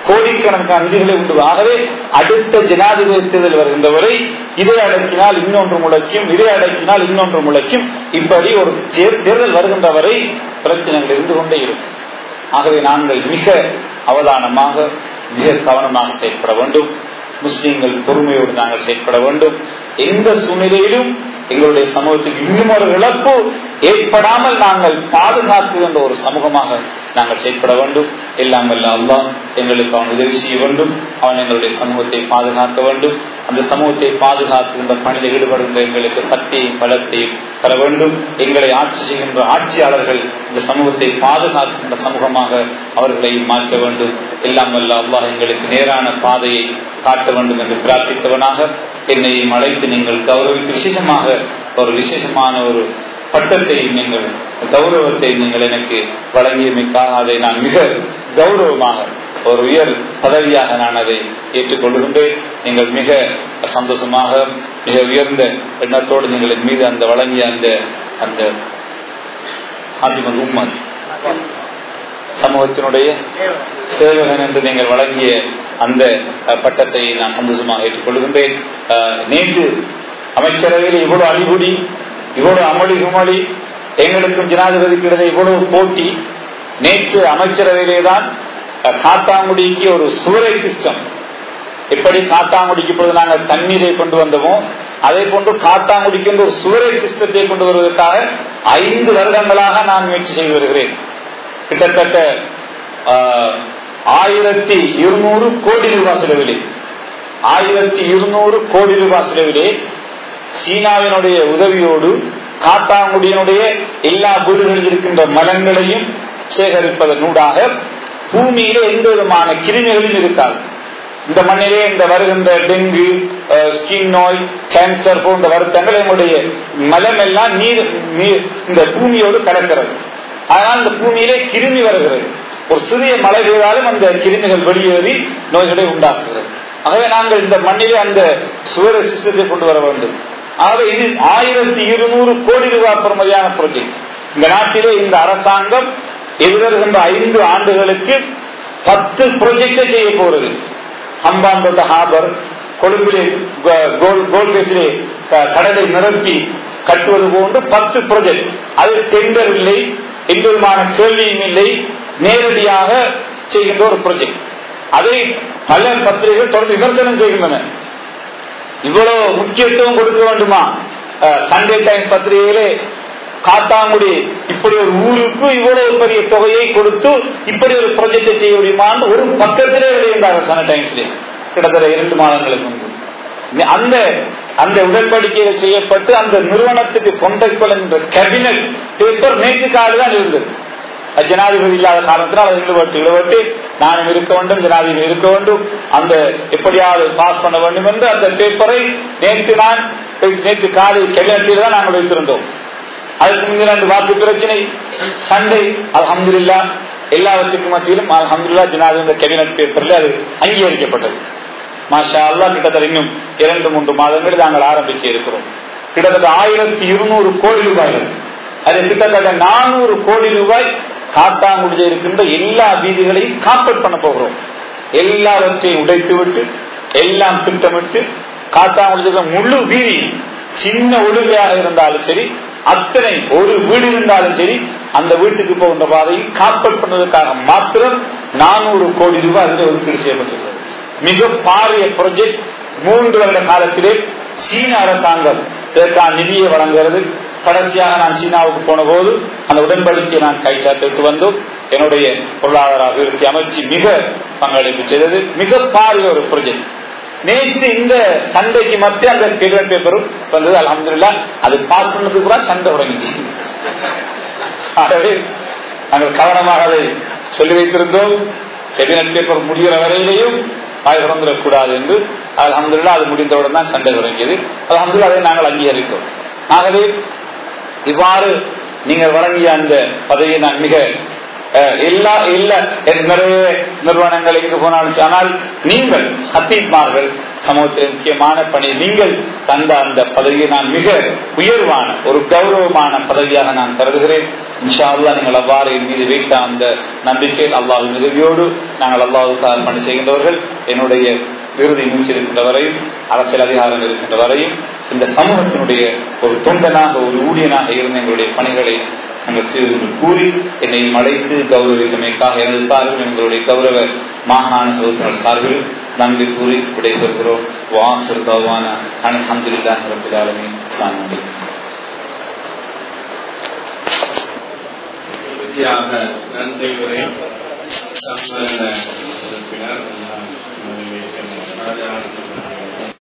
கோடிக்கணக்கான நிதிகளை உண்டு ஆகவே அடுத்த ஜனாதிபதி தேர்தல் வருகின்ற வரை இதை அடக்கினால் இன்னொன்று முளைக்கும் இதை அடக்கினால் இன்னொன்று முளைக்கும் இப்படி ஒரு தேர்தல் வருகின்ற வரை பிரச்சனைகள் இருந்து கொண்டே இருக்கும் ஆகவே நாங்கள் மிக அவதானமாக மிக கவனமாக செயல்பட வேண்டும் முஸ்லீம்கள் பொறுமையோடு நாங்கள் செயல்பட வேண்டும் எந்த சூழ்நிலையிலும் எங்களுடைய சமூகத்துக்கு இன்னும் ஒரு இழப்பு ஏற்படாமல் நாங்கள் பாதுகாக்குகின்ற ஒரு சமூகமாக நாங்கள் செயல்பட வேண்டும் எல்லாம் வல்ல அல்லா எங்களுக்கு அவன் உதவி செய்ய வேண்டும் அவன் எங்களுடைய சமூகத்தை பாதுகாக்க வேண்டும் அந்த சமூகத்தை பாதுகாக்கின்ற பணியில் ஈடுபடுகின்ற எங்களுக்கு சக்தியையும் பலத்தையும் தர வேண்டும் எங்களை ஆட்சி செய்கின்ற ஆட்சியாளர்கள் இந்த சமூகத்தை பாதுகாக்கின்ற சமூகமாக அவர்களை மாற்ற வேண்டும் எல்லாம் வல்ல அல்லாஹ் எங்களுக்கு நேரான பாதையை காட்ட வேண்டும் என்று பிரார்த்தித்தவனாக என்னையும் அழைத்து நீங்கள் கௌரவித்து விசேஷமாக ஒரு விசேஷமான ஒரு பட்டத்தை நீங்கள் கௌரவத்தை நீங்கள் எனக்கு வழங்கியமைக்காக அதை நான் மிக கௌரவமாக ஒரு உயர் பதவியாக நான் அதை ஏற்றுக்கொள்கின்றேன் நீங்கள் மிக சந்தோஷமாக மிக உயர்ந்த எண்ணத்தோடு நீங்கள் என் மீது அந்த வழங்கிய அந்த அந்த ஆதிமன் உம்மன் சமூகத்தினுடைய சேவகன் என்று நீங்கள் வழங்கிய அந்த பட்டத்தை நான் சந்தோஷமாக ஏற்றுக்கொள்கின்றேன் நேற்று அமைச்சரவையில் இவ்வளவு அடிபுடி இவ்வளவு அமளி சுமளி எங்களுக்கும் ஜனாதிபதிக்கு இடையே இவ்வளவு போட்டி நேற்று அமைச்சரவையிலே தான் காத்தாங்குடிக்கு ஒரு சூறை சிஸ்டம் எப்படி காத்தாங்குடிக்கு இப்பொழுது நாங்கள் தண்ணீரை கொண்டு வந்தோமோ அதே போன்று காத்தாங்குடிக்கு என்று ஒரு சுவரை சிஸ்டத்தை கொண்டு வருவதற்காக ஐந்து வருடங்களாக நான் முயற்சி செய்து வருகிறேன் கிட்டத்தட்ட ஆயிரத்தி இருநூறு கோடி ரூபாய் செலவிலே ஆயிரத்தி இருநூறு கோடி ரூபாய் செலவிலே சீனாவினுடைய உதவியோடு காத்தாங்குடியினுடைய எல்லா வீடுகளில் இருக்கின்ற மலங்களையும் சேகரிப்பதனூடாக பூமியில எந்த விதமான கிருமிகளும் இருக்காது இந்த மண்ணிலே இந்த வருகின்ற டெங்கு ஸ்கின் நோய் கேன்சர் போன்ற வருத்தங்கள் எங்களுடைய மலம் எல்லாம் நீர் இந்த பூமியோடு கலக்கிறது அதனால் இந்த பூமியிலே கிருமி வருகிறது ஒரு சிறிய மழை பெய்தாலும் அந்த கிருமிகள் வெளியேறி நோய்களை உண்டாக்குகிறது ஆகவே நாங்கள் இந்த மண்ணிலே அந்த சுவர சிஸ்டத்தை கொண்டு வர வேண்டும் ஆகவே இது ஆயிரத்தி இருநூறு கோடி ரூபாய் பெறுமதியான ப்ராஜெக்ட் இந்த நாட்டிலே இந்த அரசாங்கம் எதிர்கின்ற ஐந்து ஆண்டுகளுக்கு பத்து ப்ராஜெக்டை செய்ய போகிறது ஹம்பாந்தோட்ட ஹாபர் கொழும்பிலே கோல்பேசிலே கடலை நிரப்பி கட்டுவது போன்று பத்து ப்ராஜெக்ட் அது டெண்டர் இல்லை எந்த விதமான கேள்வியும் இல்லை நேரடியாக செய்கின்ற ஒரு ப்ராஜெக்ட் அதை பல பத்திரிகைகள் தொடர்ந்து விமர்சனம் செய்கின்றன இவ்வளவு முக்கியத்துவம் கொடுக்க வேண்டுமா சண்டே டைம்ஸ் பத்திரிகையிலே காத்தாங்குடி இப்படி ஒரு ஊருக்கு இவ்வளவு பெரிய தொகையை கொடுத்து இப்படி ஒரு ப்ராஜெக்டை செய்ய முடியுமான்னு ஒரு பக்கத்திலே வெளியிருந்தாங்க சன டைம்ஸ்ல கிட்டத்தட்ட இரண்டு மாதங்களுக்கு முன்பு அந்த அந்த உடன்படிக்கைகள் செய்யப்பட்டு அந்த நிறுவனத்துக்கு கொண்டைக்கொள் என்ற கேபினட் பேப்பர் நேற்று காடு தான் இருந்தது ஜனாதிபதி இல்லாத காரணத்தினால் அதை இழுவட்டு இழுவட்டு நானும் இருக்க வேண்டும் ஜனாதிபதி இருக்க வேண்டும் அந்த எப்படியாவது பாஸ் பண்ண வேண்டும் என்று அந்த பேப்பரை நேற்று நான் நேற்று காலை கேபினட்டில் தான் நாங்கள் வைத்திருந்தோம் அதுக்கு முந்தின அந்த வாக்கு பிரச்சனை சண்டை அலமதுல்லா எல்லாவற்றுக்கும் மத்தியிலும் அலமதுல்லா ஜனாதிபதி கேபினட் பேப்பர்ல அது அங்கீகரிக்கப்பட்டது மாஷா அல்லா கிட்டத்தட்ட இன்னும் இரண்டு மூன்று மாதங்கள் நாங்கள் ஆரம்பிக்க இருக்கிறோம் கிட்டத்தட்ட ஆயிரத்தி இருநூறு கோடி ரூபாய்கள் அது கிட்டத்தட்ட நானூறு கோடி ரூபாய் காத்தாங்குடியில் இருக்கின்ற எல்லா வீதிகளையும் காப்பட் பண்ண போகிறோம் எல்லாவற்றையும் உடைத்து விட்டு எல்லாம் திட்டமிட்டு காத்தாங்குடியில் முழு வீதி சின்ன ஒழுங்கையாக இருந்தாலும் சரி அத்தனை ஒரு வீடு இருந்தாலும் சரி அந்த வீட்டுக்கு போகின்ற பாதையை காப்பட் பண்ணுவதற்காக மாத்திரம் நானூறு கோடி ரூபாய் அதில் ஒதுக்கீடு செய்யப்பட்டுள்ளது மிக பாரிய ப்ராஜெக்ட் மூன்று வருட காலத்திலே சீன அரசாங்கம் இதற்கான நிதியை வழங்குகிறது கடைசியாக நான் சீனாவுக்கு போன போது அந்த உடன்படிக்கையை நான் கைச்சாத்திட்டு வந்தோம் என்னுடைய பொருளாதார அபிவிருத்தி அமைச்சு மிக பங்களிப்பு செய்தது மிக பாரிய ஒரு ப்ராஜெக்ட் நேற்று இந்த சண்டைக்கு மத்திய அந்த கேட்கிற பேப்பரும் வந்தது அலமதுல்லா அது பாஸ் பண்ணதுக்கு கூட சண்டை தொடங்கிச்சு ஆகவே நாங்கள் கவனமாக அதை சொல்லி வைத்திருந்தோம் கேபினட் பேப்பர் முடிகிற வரையிலையும் வாய் திறந்துடக்கூடாது என்று அலமதுல்லா அது முடிந்தவுடன் தான் சண்டை தொடங்கியது அலமதுல்லா அதை நாங்கள் அங்கீகரித்தோம் ஆகவே இவ்வாறு நீங்கள் வழங்கிய அந்த பதவியை நான் மிக எல்லா எல்லா நிறைய நிறுவனங்கள் எங்கு போனாலும் ஆனால் நீங்கள் ஹத்தீப்மார்கள் சமூகத்தில் முக்கியமான பணி நீங்கள் தந்த அந்த பதவியை நான் மிக உயர்வான ஒரு கௌரவமான பதவியாக நான் கருதுகிறேன் இன்ஷா அல்லா நீங்கள் அவ்வாறு என் மீது வைத்த அந்த நம்பிக்கையில் அல்லாஹின் உதவியோடு நாங்கள் அல்லாஹுக்கு அர்ப்பணி செய்கின்றவர்கள் என்னுடைய விருதை மூச்சிருக்கின்ற வரையும் அரசியல் அதிகாரம் இருக்கின்ற வரையும் இந்த சமூகத்தினுடைய ஒரு தொண்டனாக ஒரு ஊழியனாக இருந்த எங்களுடைய பணிகளை நாங்கள் செய்து கூறி என்னையும் அழைத்து கௌரவித்தமைக்காக எனது சார்பில் எங்களுடைய கௌரவ மாகாண சகோதரர் சார்பில் நன்றி கூறி விடைபெறுகிறோம் வாசர் தவான அலமதுல்லாஹ் ரபில் ஆலமின் சாமி இறுதியாக நன்றி உரை சம்மேளன உறுப்பினர் ராஜா